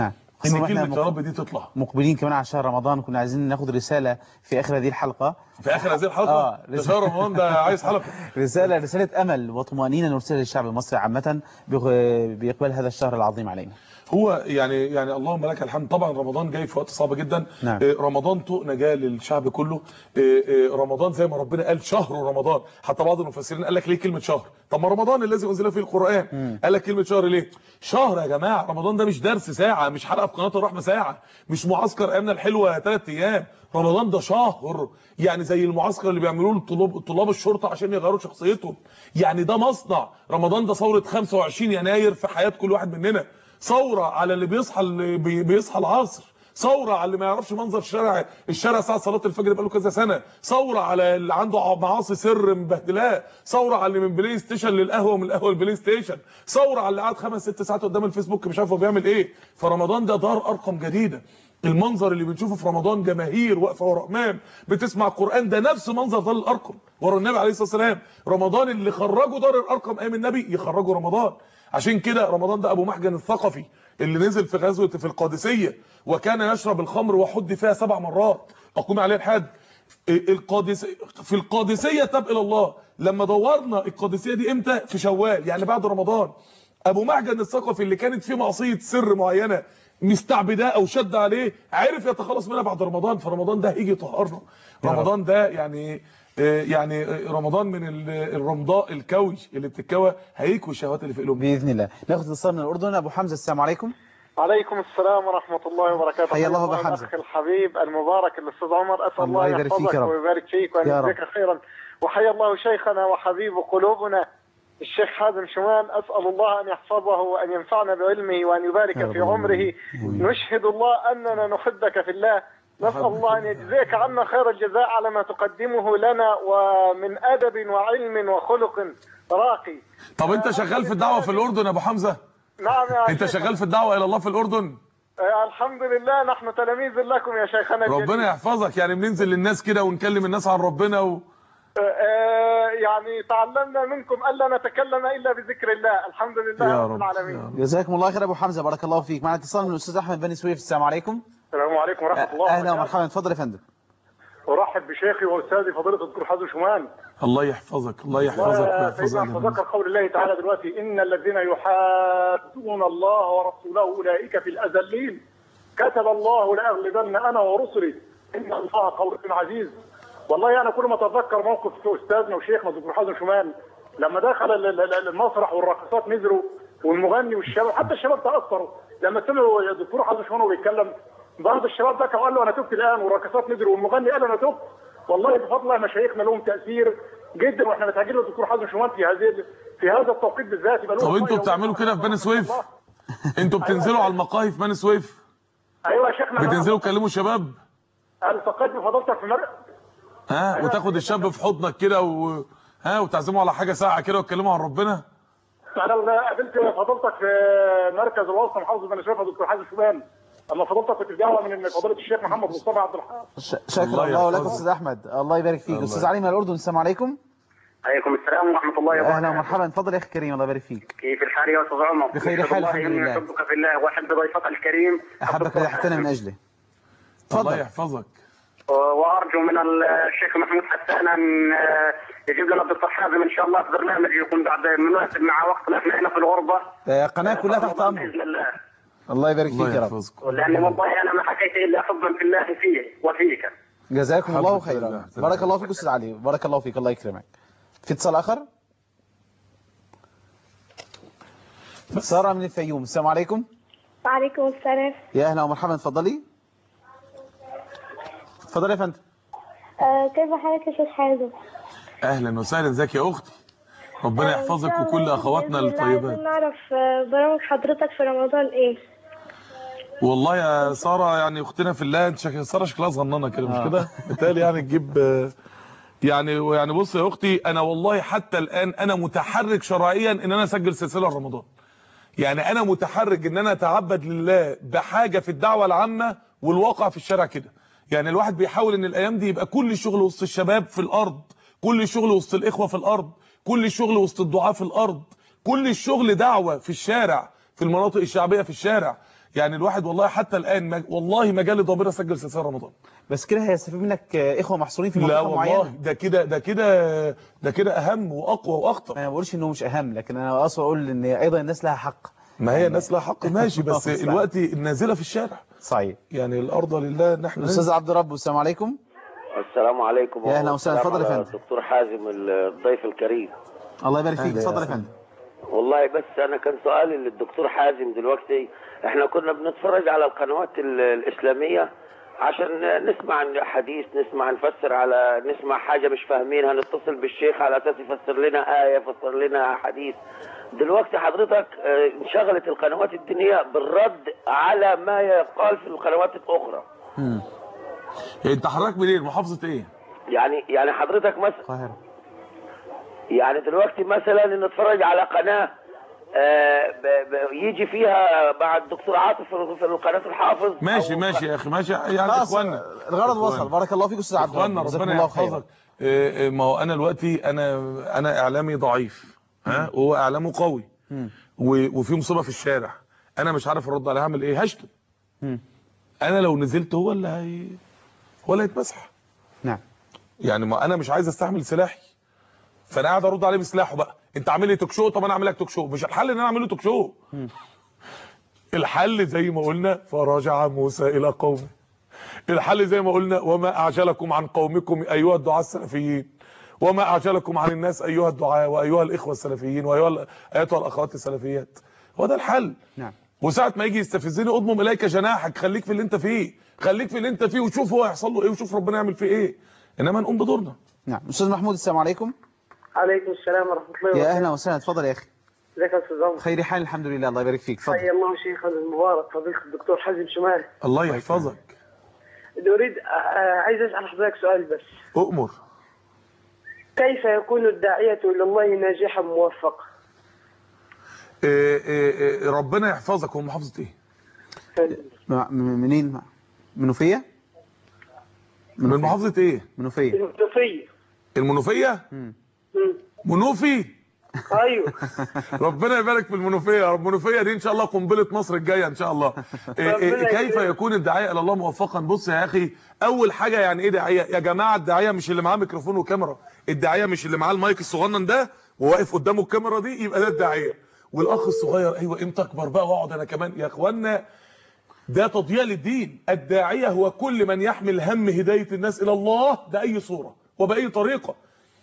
خصوصاً ان وإحنا كلمه يا مق- رب دي تطلع مقبلين كمان على شهر رمضان كنا عايزين ناخد رسالة في آخر هذه الحلقة في اخر هذه الحلقه آه، ده شهر رمضان ده عايز حلقه رسالة رسالة أمل وطمأنينة نرسلها للشعب المصري عامة بغ- بإقبال هذا الشهر العظيم علينا هو يعني يعني اللهم لك الحمد طبعا رمضان جاي في وقت صعب جدا نعم. آه، رمضان طوق نجاه للشعب كله آه، آه، رمضان زي ما ربنا قال شهر رمضان حتى بعض المفسرين قال لك ليه كلمه شهر طب ما رمضان الذي انزل فيه القران قال لك كلمه شهر ليه شهر يا جماعه رمضان ده مش درس ساعه مش حلقه في قناه الرحمه ساعه مش معسكر ايامنا الحلوه ثلاث ايام رمضان ده شهر يعني زي المعسكر اللي بيعملوه لطلاب طلاب الشرطه عشان يغيروا شخصيتهم يعني ده مصنع رمضان ده ثوره 25 يناير في حياه كل واحد مننا ثوره على اللي بيصحى اللي بي- بيصحى العصر ثوره على اللي ما يعرفش منظر الشارع الشارع ساعه صلاه الفجر بقاله كذا سنه ثوره على اللي عنده معاصي سر مبهدلاه ثوره على اللي من بلاي ستيشن للقهوه ومن القهوه للبلاي ستيشن ثوره على اللي قاعد خمس ست ساعات قدام الفيسبوك مش عارف هو بيعمل ايه فرمضان ده دار ارقام جديده المنظر اللي بنشوفه في رمضان جماهير واقفه ورا امام بتسمع القران ده نفس منظر دار الارقم ورا النبي عليه الصلاه والسلام رمضان اللي خرجوا دار الارقم ايام النبي يخرجوا رمضان عشان كده رمضان ده ابو محجن الثقفي اللي نزل في غزوه في القادسيه وكان يشرب الخمر وحد فيها سبع مرات اقوم عليه الحد القادسيه في القادسيه تاب الى الله لما دورنا القادسيه دي امتى في شوال يعني بعد رمضان ابو محجن الثقفي اللي كانت فيه معصيه سر معينه مستعبداه او شد عليه عرف يتخلص منها بعد رمضان فرمضان ده هيجي يطهرنا رمضان ده يعني آه، يعني آه، رمضان من ال- الرمضاء الكوي اللي بتتكوى هيكوي الشهوات اللي في قلوبنا بإذن الله ناخد اتصال من الأردن أبو حمزة السلام عليكم عليكم السلام ورحمة الله وبركاته حيا الله أبا الله حمزة. الأخ الحبيب المبارك الأستاذ عمر أسأل الله الله, يبارك فيك يحفظك يا رب. ويبارك فيك وأن يا رب. يجزيك خيرا وحيا الله شيخنا وحبيب قلوبنا الشيخ حازم شومان أسأل الله أن يحفظه وأن ينفعنا بعلمه وأن يبارك يا في رب. عمره نشهد الله أننا نحبك في الله نسأل الله أن يجزيك عنا خير الجزاء على ما تقدمه لنا ومن أدب وعلم وخلق راقي طب انت شغال في الدعوه في الاردن يا ابو حمزه نعم يا انت شيخ. شغال في الدعوه الى الله في الاردن آه، الحمد لله نحن تلاميذ لكم يا شيخنا الجليل. ربنا يحفظك يعني بننزل للناس كده ونكلم الناس عن ربنا و... آه، يعني تعلمنا منكم الا نتكلم الا بذكر الله الحمد لله يا رب رب العالمين جزاكم الله خير أبو حمزة بارك الله فيك معنا اتصال من الأستاذ أحمد بني سويف السلام عليكم السلام عليكم ورحمه الله أهلا وبركاته ومرحبا اتفضل يا فندم ارحب بشيخي واستاذي فضيله الدكتور حازم شومان الله يحفظك الله يحفظك ويحفظ سيدنا أهل تذكر قول الله تعالى دلوقتي ان الذين يحادون الله ورسوله اولئك في الاذلين كتب الله لاغلبن انا ورسلي ان الله قوي عزيز والله انا كل ما اتذكر موقف استاذنا وشيخنا الدكتور حازم شومان لما دخل ال- ال- ال- المسرح والراقصات نزلوا والمغني والشباب حتى الشباب تاثروا لما سمعوا الدكتور حازم شومان وهو بيتكلم بعض الشباب بكى وقال له انا تبت الان والراقصات نزلوا والمغني قال انا تبت والله بفضل الله مشايخنا لهم تاثير جدا واحنا متهاجرين الدكتور حازم شومان في هذه في هذا التوقيت بالذات يبقى له طب انتوا رؤية بتعملوا كده في بني سويف انتوا بتنزلوا على المقاهي في بني سويف ايوه يا شيخنا بتنزلوا تكلموا شباب التقيت بفضيلتك في مرة ها وتاخد الشاب في حضنك كده و... ها وتعزموا على حاجه ساعه كده وتكلموا عن ربنا انا قابلت فضيلتك في مركز الوسط محافظه بني سويف يا دكتور حازم شومان اما فضيلتك كنت في دعوه من فضيله الشيخ محمد مصطفى عبد الحق ش- شكرا الله الله لك يحفظك. أستاذ أحمد الله يبارك فيك الله أستاذ علي من الأردن السلام عليكم عليكم السلام ورحمه الله أهلا ومرحبا اتفضل يا أخي كريم الله يبارك فيك كيف الحال يا استاذ عمر؟ بخير أشهد حال، الله الحمد إني لله. احبك في الله واحب ضيفك الكريم أحبك الذي أحبتنا من أجله الله اتفضل يحفظك وارجو من الشيخ محمود حسان ان يجيب لنا الدكتور حازم ان شاء الله في برنامج يكون بعد مناسب مع وقتنا احنا هنا في الغربه آه، قناة كلها تحت أمر باذن الله الله يبارك فيك الله يا رب يحفظك لاني والله انا ما حكيت الا حبا في الله فيه وفيك جزاكم الله الحمد لله. خيرا بارك الله فيك أستاذ علي بارك الله فيك الله يكرمك في اتصال آخر سارة من الفيوم السلام عليكم وعليكم السلام يا أهلا ومرحبا اتفضلي اتفضلي يا فندم آه كيف حالك يا شيخ حازم؟ اهلا وسهلا ازيك يا اختي ربنا آه، إن يحفظك شاء وكل الله اخواتنا بإذن الله عايزين الطيبات نعرف آه، برامج حضرتك في رمضان ايه؟ والله يا ساره يعني اختنا في الله انت شك... ساره شكلها صغننه كده مش آه. كده بالتالي يعني تجيب آه، يعني يعني بص يا اختي انا والله حتى الان انا متحرك شرعيا ان انا اسجل سلسله رمضان يعني انا متحرك ان انا اتعبد لله بحاجه في الدعوه العامه والواقع في الشارع كده يعني الواحد بيحاول ان الايام دي يبقى كل الشغل وسط الشباب في الارض كل الشغل وسط الاخوه في الارض كل الشغل وسط الدعاء في الارض كل الشغل دعوه في الشارع في المناطق الشعبيه في الشارع يعني الواحد والله حتى الان ما والله ما جالي ضمير اسجل سلسله رمضان بس كده هيستفيد منك آه، اخوه محصورين في لا منطقه والله معينه ده كده ده كده ده كده اهم واقوى واخطر انا ما بقولش انه مش اهم لكن انا اقصد اقول ان ايضا الناس لها حق ما هي الناس لها حق ماشي بس صح. الوقت النازله في الشارع صحيح يعني الارض لله ان احنا الاستاذ عبد الرب السلام عليكم السلام عليكم يا أهلا وسهلا. والسلام اتفضل يا على فندم. الدكتور حازم الضيف الكريم الله يبارك فيك أهلا يا اتفضل يا أهلا. فندم والله بس انا كان سؤالي للدكتور حازم دلوقتي احنا كنا بنتفرج على القنوات ال- الاسلاميه عشان نسمع عن حديث نسمع نفسر على نسمع حاجه مش فاهمينها نتصل بالشيخ على اساس يفسر لنا ايه يفسر لنا حديث دلوقتي حضرتك اه، انشغلت القنوات الدينيه بالرد على ما يقال في القنوات الاخرى انت حضرتك منين محافظه ايه يعني يعني حضرتك مثلا القاهره يعني دلوقتي مثلا نتفرج على قناة آه، ب- ب- يجي فيها مع الدكتور عاطف في في القناة الحافظ ماشي ماشي يا اخي ماشي يعني خلاص، اخوانا الغرض إخوانا. وصل بارك الله فيك استاذ عبد اخوانا الرب جزاكم ربنا الله خيرا يحفظك آه، آه، ما هو انا دلوقتي انا انا اعلامي ضعيف ها وهو اعلامه قوي مم. و- وفي مصيبه في الشارع انا مش عارف ارد عليها اعمل ايه هشتم مم. انا لو نزلت هو اللي هي هو اللي هيتمسح نعم يعني ما انا مش عايز استحمل سلاحي فانا قاعد ارد عليه بسلاحه بقى انت عامل لي توك شو طب انا اعمل لك توك شو مش الحل ان انا اعمل له توك شو مم. الحل زي ما قلنا فرجع موسى الى قومه الحل زي ما قلنا وما اعجلكم عن قومكم ايها الدعاة السلفيين وما اعجلكم عن الناس ايها الدعاة وايها الاخوه السلفيين وايها ال- ايتها الاخوات السلفيات هو ده الحل نعم وساعه ما يجي يستفزني اضمم اليك جناحك خليك في اللي انت فيه خليك في اللي انت فيه وشوف هو هيحصل له ايه وشوف ربنا يعمل فيه ايه انما نقوم بدورنا نعم استاذ محمود السلام عليكم عليكم السلام ورحمة الله يا وبركاته اهلا وسهلا اتفضل يا اخي ازيك يا استاذ عمر خير حال الحمد لله الله يبارك فيك اتفضل حيا الله شيخنا المبارك فضيلة الدكتور حازم شمال الله يحفظك اريد آه، عايز اسال حضرتك سؤال بس اؤمر كيف يكون الداعية الى الله ناجحا موفقا؟ إيه إيه إيه ربنا يحفظك هو محافظه ايه مع- م- منين منوفيه من محافظه ايه منوفيه المنوفية المنوفيه مم. منوفي ايوه ربنا يبارك في المنوفيه يا رب المنوفيه دي ان شاء الله قنبله مصر الجايه ان شاء الله إيه إيه ربنا كيف يكرمك. يكون الداعيه الى الله موفقا بص يا اخي اول حاجه يعني ايه داعيه يا جماعه الداعيه مش اللي معاه ميكروفون وكاميرا الداعيه مش اللي معاه المايك الصغنن ده وواقف قدامه الكاميرا دي يبقى ده الداعيه والاخ الصغير ايوه امتى اكبر بقى واقعد انا كمان يا اخوانا ده تضييع للدين الداعيه هو كل من يحمل هم هدايه الناس الى الله باي صوره وباي طريقه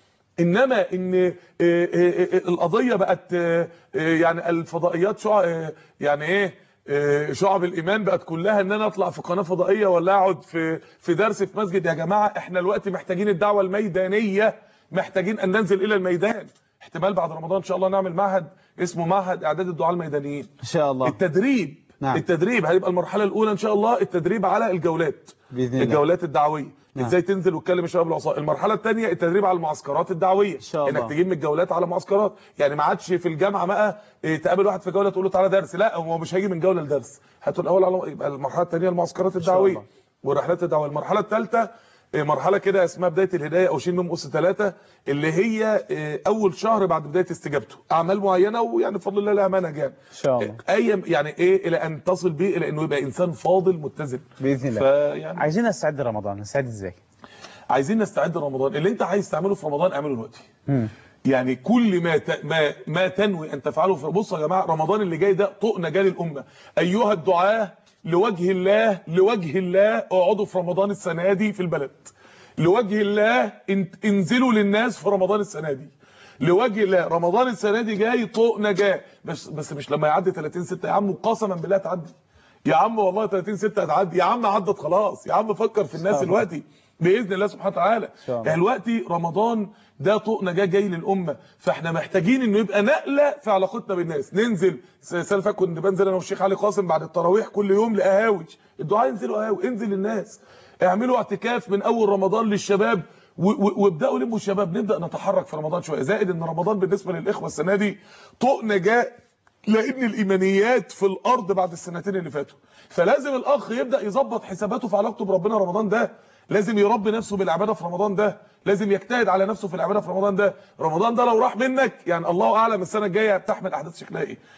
انما ان آه، آه، آه، القضيه بقت آه، آه، يعني الفضائيات شع آه، يعني ايه آه، شعب الايمان بقت كلها ان انا اطلع في قناه فضائيه ولا اقعد في في درس في مسجد يا جماعه احنا دلوقتي محتاجين الدعوه الميدانيه محتاجين ان ننزل الى الميدان احتمال بعد رمضان ان شاء الله نعمل معهد اسمه معهد اعداد الدعاء الميدانيين ان شاء الله التدريب نعم. التدريب هيبقى المرحله الاولى ان شاء الله التدريب على الجولات باذن الله الجولات الدعويه نعم. ازاي تنزل وتكلم الشباب العصا المرحله الثانيه التدريب على المعسكرات الدعويه ان شاء الله. انك تجيب من الجولات على معسكرات يعني ما عادش في الجامعه بقى إيه، تقابل واحد في جوله تقول له تعالى درس لا هو مش هيجي من جوله لدرس هاتوا الاول على يبقى المرحله الثانيه المعسكرات شاء الدعويه الله. والرحلات الدعويه المرحله الثالثه مرحله كده اسمها بدايه الهدايه او شين نم اس ثلاثه اللي هي إيه، اول شهر بعد بدايه استجابته اعمال معينه ويعني بفضل الله لها منهج يعني ان شاء الله اي يعني ايه الى ان تصل به الى انه يبقى انسان فاضل متزن باذن الله فيعني عايزين نستعد لرمضان نستعد ازاي عايزين نستعد لرمضان اللي انت عايز تعمله في رمضان اعمله دلوقتي مم. يعني كل ما ت... ما ما تنوي ان تفعله في بصوا يا جماعه رمضان اللي جاي ده طوق نجاه للامه ايها الدعاه لوجه الله لوجه الله اقعدوا في رمضان السنه دي في البلد لوجه الله ان... انزلوا للناس في رمضان السنه دي لوجه الله رمضان السنه دي جاي طوق نجاه بس بس مش لما يعدي 30 6 يا عم قسما بالله تعدي يا عم والله 30 6 هتعدي يا عم عدت خلاص يا عم فكر في الناس دلوقتي باذن الله سبحانه وتعالى شاء الله. يعني دلوقتي رمضان ده طوق نجاه جاي للامه فاحنا محتاجين انه يبقى نقله في علاقتنا بالناس ننزل سلفا كنت بنزل انا والشيخ علي قاسم بعد التراويح كل يوم لقهاوي الدعاء ينزلوا قهاوي انزل للناس اعملوا اعتكاف من اول رمضان للشباب و- و- وابداوا لموا الشباب نبدا نتحرك في رمضان شويه زائد ان رمضان بالنسبه للاخوه السنه دي طوق نجاه لان الايمانيات في الارض بعد السنتين اللي فاتوا فلازم الاخ يبدا يظبط حساباته في علاقته بربنا رمضان ده لازم يربي نفسه بالعباده في رمضان ده لازم يجتهد على نفسه في العباده في رمضان ده رمضان ده لو راح منك يعني الله اعلم السنه الجايه بتحمل احداث شكلها ايه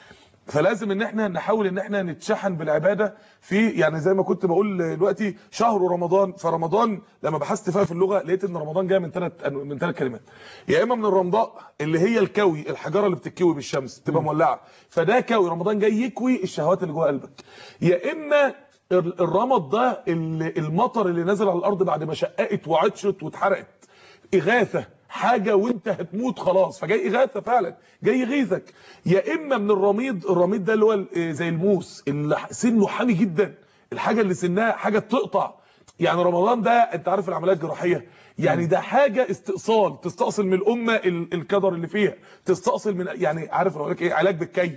فلازم ان احنا نحاول ان احنا نتشحن بالعباده في يعني زي ما كنت بقول دلوقتي شهر رمضان فرمضان لما بحثت فيها في اللغه لقيت ان رمضان جاي من ثلاث من ثلاث كلمات يا اما من الرمضاء اللي هي الكوي الحجاره اللي بتتكوي بالشمس تبقى مولعه فده كوي رمضان جاي يكوي الشهوات اللي جوه قلبك يا اما ال- الرمض ده ال- المطر اللي نزل على الارض بعد ما شققت وعطشت واتحرقت اغاثه حاجه وانت هتموت خلاص فجاي اغاثه فعلا جاي يغيظك يا اما من الرميد الرميد ده اللي هو ال- زي الموس اللي سنه حامي جدا الحاجه اللي سنها حاجه تقطع يعني رمضان ده انت عارف العمليات الجراحيه يعني ده حاجه استئصال تستأصل من الامه ال- الكدر اللي فيها تستأصل من يعني عارف اقول لك ايه علاج بالكي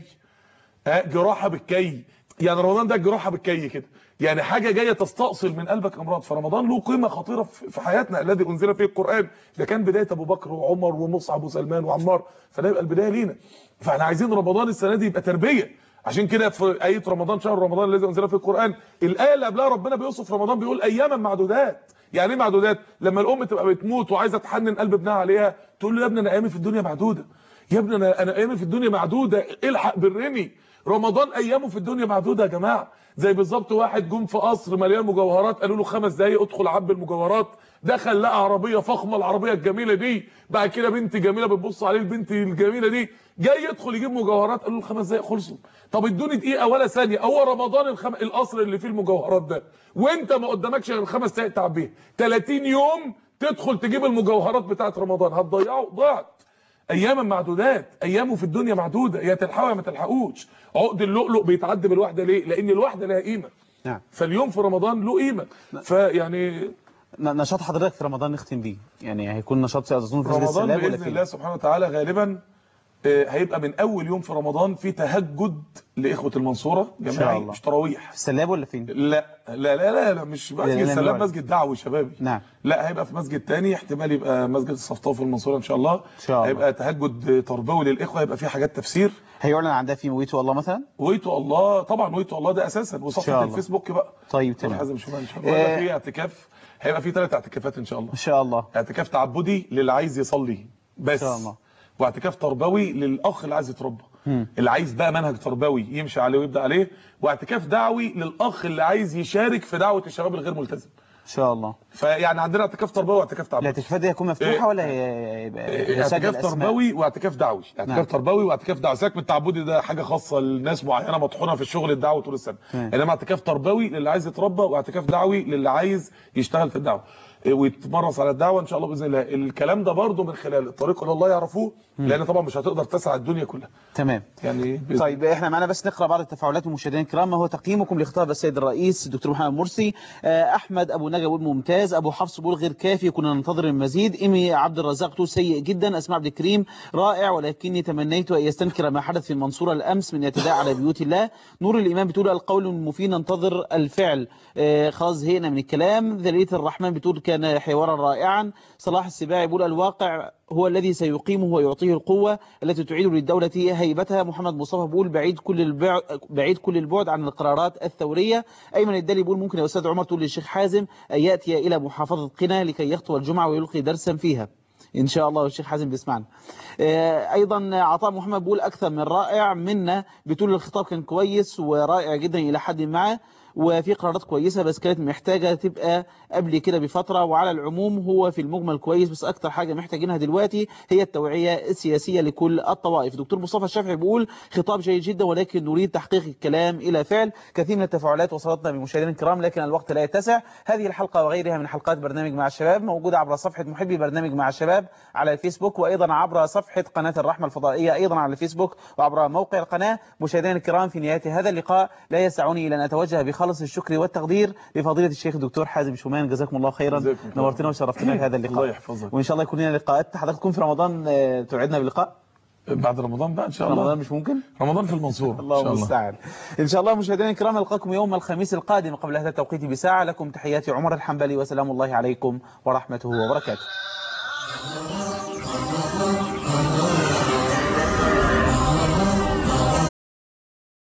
ها جراحه بالكي يعني رمضان ده جراحه بالكي كده يعني حاجه جايه تستأصل من قلبك امراض فرمضان له قيمه خطيره في في حياتنا الذي انزل فيه القران ده كان بدايه ابو بكر وعمر ومصعب وسلمان وعمار فده يبقى البدايه لينا فاحنا عايزين رمضان السنه دي يبقى تربيه عشان كده في ايه رمضان شهر رمضان الذي انزل فيه القران الايه اللي قبلها ربنا بيوصف رمضان بيقول اياما معدودات يعني ايه معدودات لما الام تبقى بتموت وعايزه تحنن قلب ابنها عليها تقول له يا ابني انا ايامي في الدنيا معدوده يا ابني انا انا ايامي في الدنيا معدوده الحق برني رمضان ايامه في الدنيا معدوده يا جماعه زي بالظبط واحد جم في قصر مليان مجوهرات قالوا له خمس دقايق ادخل عب المجوهرات دخل لقى عربيه فخمه العربيه الجميله دي بعد كده بنت جميله بتبص عليه البنت الجميله دي جاي يدخل يجيب مجوهرات قالوا له خمس دقايق خلصوا طب ادوني دقيقه ولا ثانيه هو رمضان الخم... القصر اللي فيه المجوهرات ده وانت ما قدامكش غير خمس دقايق تعبيها 30 يوم تدخل تجيب المجوهرات بتاعت رمضان هتضيعه ضاعت اياما معدودات ايامه في الدنيا معدوده يا تلحقوا يا ما تلحقوش عقد اللؤلؤ بيتعدى بالوحده ليه لان الوحده لها قيمه نعم فاليوم في رمضان له قيمه فيعني ن- نشاط حضرتك في رمضان نختم بيه يعني هيكون نشاط اظن في مسجد رمضان السلام ولا باذن فين الله سبحانه وتعالى غالبا آه، هيبقى من اول يوم في رمضان في تهجد لاخوه المنصوره شاء جماعي الله. مش تراويح في السلاب ولا فين لا لا لا لا, لا مش لا، مسجد لا، سلام لا. مسجد دعوي شبابي نعم لا هيبقى في مسجد تاني احتمال يبقى مسجد الصفطاوي في المنصوره ان شاء الله ان شاء الله هيبقى تهجد تربوي للاخوه هيبقى فيه حاجات تفسير هيعلن عن ده في ويتو الله مثلا ويتو الله طبعا ويتو الله ده اساسا إن شاء وصفحه الله. الفيسبوك بقى طيب تمام تمام حازم شومان ان شاء الله هيبقى آه. في اعتكاف هيبقى في ثلاث اعتكافات ان شاء الله ان شاء الله اعتكاف تعبدي للي عايز يصلي بس ان شاء الله واعتكاف تربوي للاخ اللي عايز يتربى مم. اللي عايز بقى منهج تربوي يمشي عليه ويبدا عليه واعتكاف دعوي للاخ اللي عايز يشارك في دعوه الشباب الغير ملتزم ان شاء الله فيعني عندنا اعتكاف تربوي واعتكاف تعبدي الاعتكافات دي هتكون مفتوحه إيه. ولا هي- يبقى يسجل اعتكاف أسماء؟ تربوي واعتكاف دعوي اعتكاف نعم. تربوي واعتكاف دعوي سيبك من التعبدي ده حاجه خاصه لناس معينه مطحونه في الشغل الدعوي طول السنه تمام. انما اعتكاف تربوي للي عايز يتربى واعتكاف دعوي للي عايز يشتغل في الدعوه إيه، ويتمرس على الدعوه ان شاء الله باذن الله الكلام ده برضو من خلال الطريق اللي الله يعرفوه مم. لان طبعا مش هتقدر تسع الدنيا كلها تمام يعني بإذن طيب احنا معنا بس نقرا بعض التفاعلات المشاهدين الكرام ما هو تقييمكم لخطاب السيد الرئيس الدكتور محمد مرسي آه، احمد ابو نجا بيقول ممتاز ابو حفص بيقول غير كافي كنا ننتظر المزيد ايمي عبد الرزاق تقول سيء جدا اسماء عبد الكريم رائع ولكني تمنيت ان يستنكر ما حدث في المنصوره الامس من اعتداء على بيوت الله نور الامام بتقول القول المفيد ننتظر الفعل آه، خلاص زهقنا من الكلام ذلية الرحمن بتقول كان حوارا رائعا صلاح السباعي بيقول الواقع هو الذي سيقيمه ويعطيه القوة التي تعيد للدولة هيبتها محمد مصطفى بيقول بعيد كل البعد بعيد كل البعد عن القرارات الثورية أيمن الدالي بيقول ممكن يا أستاذ عمر تقول للشيخ حازم أن يأتي إلى محافظة قنا لكي يخطو الجمعة ويلقي درسا فيها إن شاء الله والشيخ حازم بيسمعنا آه، أيضا عطاء محمد بيقول أكثر من رائع منا بتقول الخطاب كان كويس ورائع جدا إلى حد ما وفي قرارات كويسة بس كانت محتاجة تبقى قبل كده بفترة وعلى العموم هو في المجمل كويس بس أكتر حاجة محتاجينها دلوقتي هي التوعية السياسية لكل الطوائف دكتور مصطفى الشافعي بيقول خطاب جيد جدا ولكن نريد تحقيق الكلام إلى فعل كثير من التفاعلات وصلتنا من مشاهدينا الكرام لكن الوقت لا يتسع هذه الحلقة وغيرها من حلقات برنامج مع الشباب موجودة عبر صفحة محبي برنامج مع الشباب على الفيسبوك وأيضا عبر صفحة قناة الرحمة الفضائية أيضا على الفيسبوك وعبر موقع القناة مشاهدينا الكرام في نهاية هذا اللقاء لا يسعني إلا أن أتوجه بخالص الشكر والتقدير لفضيلة الشيخ الدكتور حازم شومان جزاكم الله خيرا جزاكم الله. نورتنا وشرفتنا في هذا اللقاء الله يحفظك. وإن شاء الله يكون لنا لقاءات حضرتك تكون في رمضان آه، توعدنا بلقاء بعد رمضان بقى ان شاء الله رمضان مش ممكن رمضان في المنصورة الله ان شاء الله المستعان ان شاء الله مشاهدينا الكرام نلقاكم يوم الخميس القادم قبل هذا التوقيت بساعه لكم تحياتي عمر الحنبلي وسلام الله عليكم ورحمته وبركاته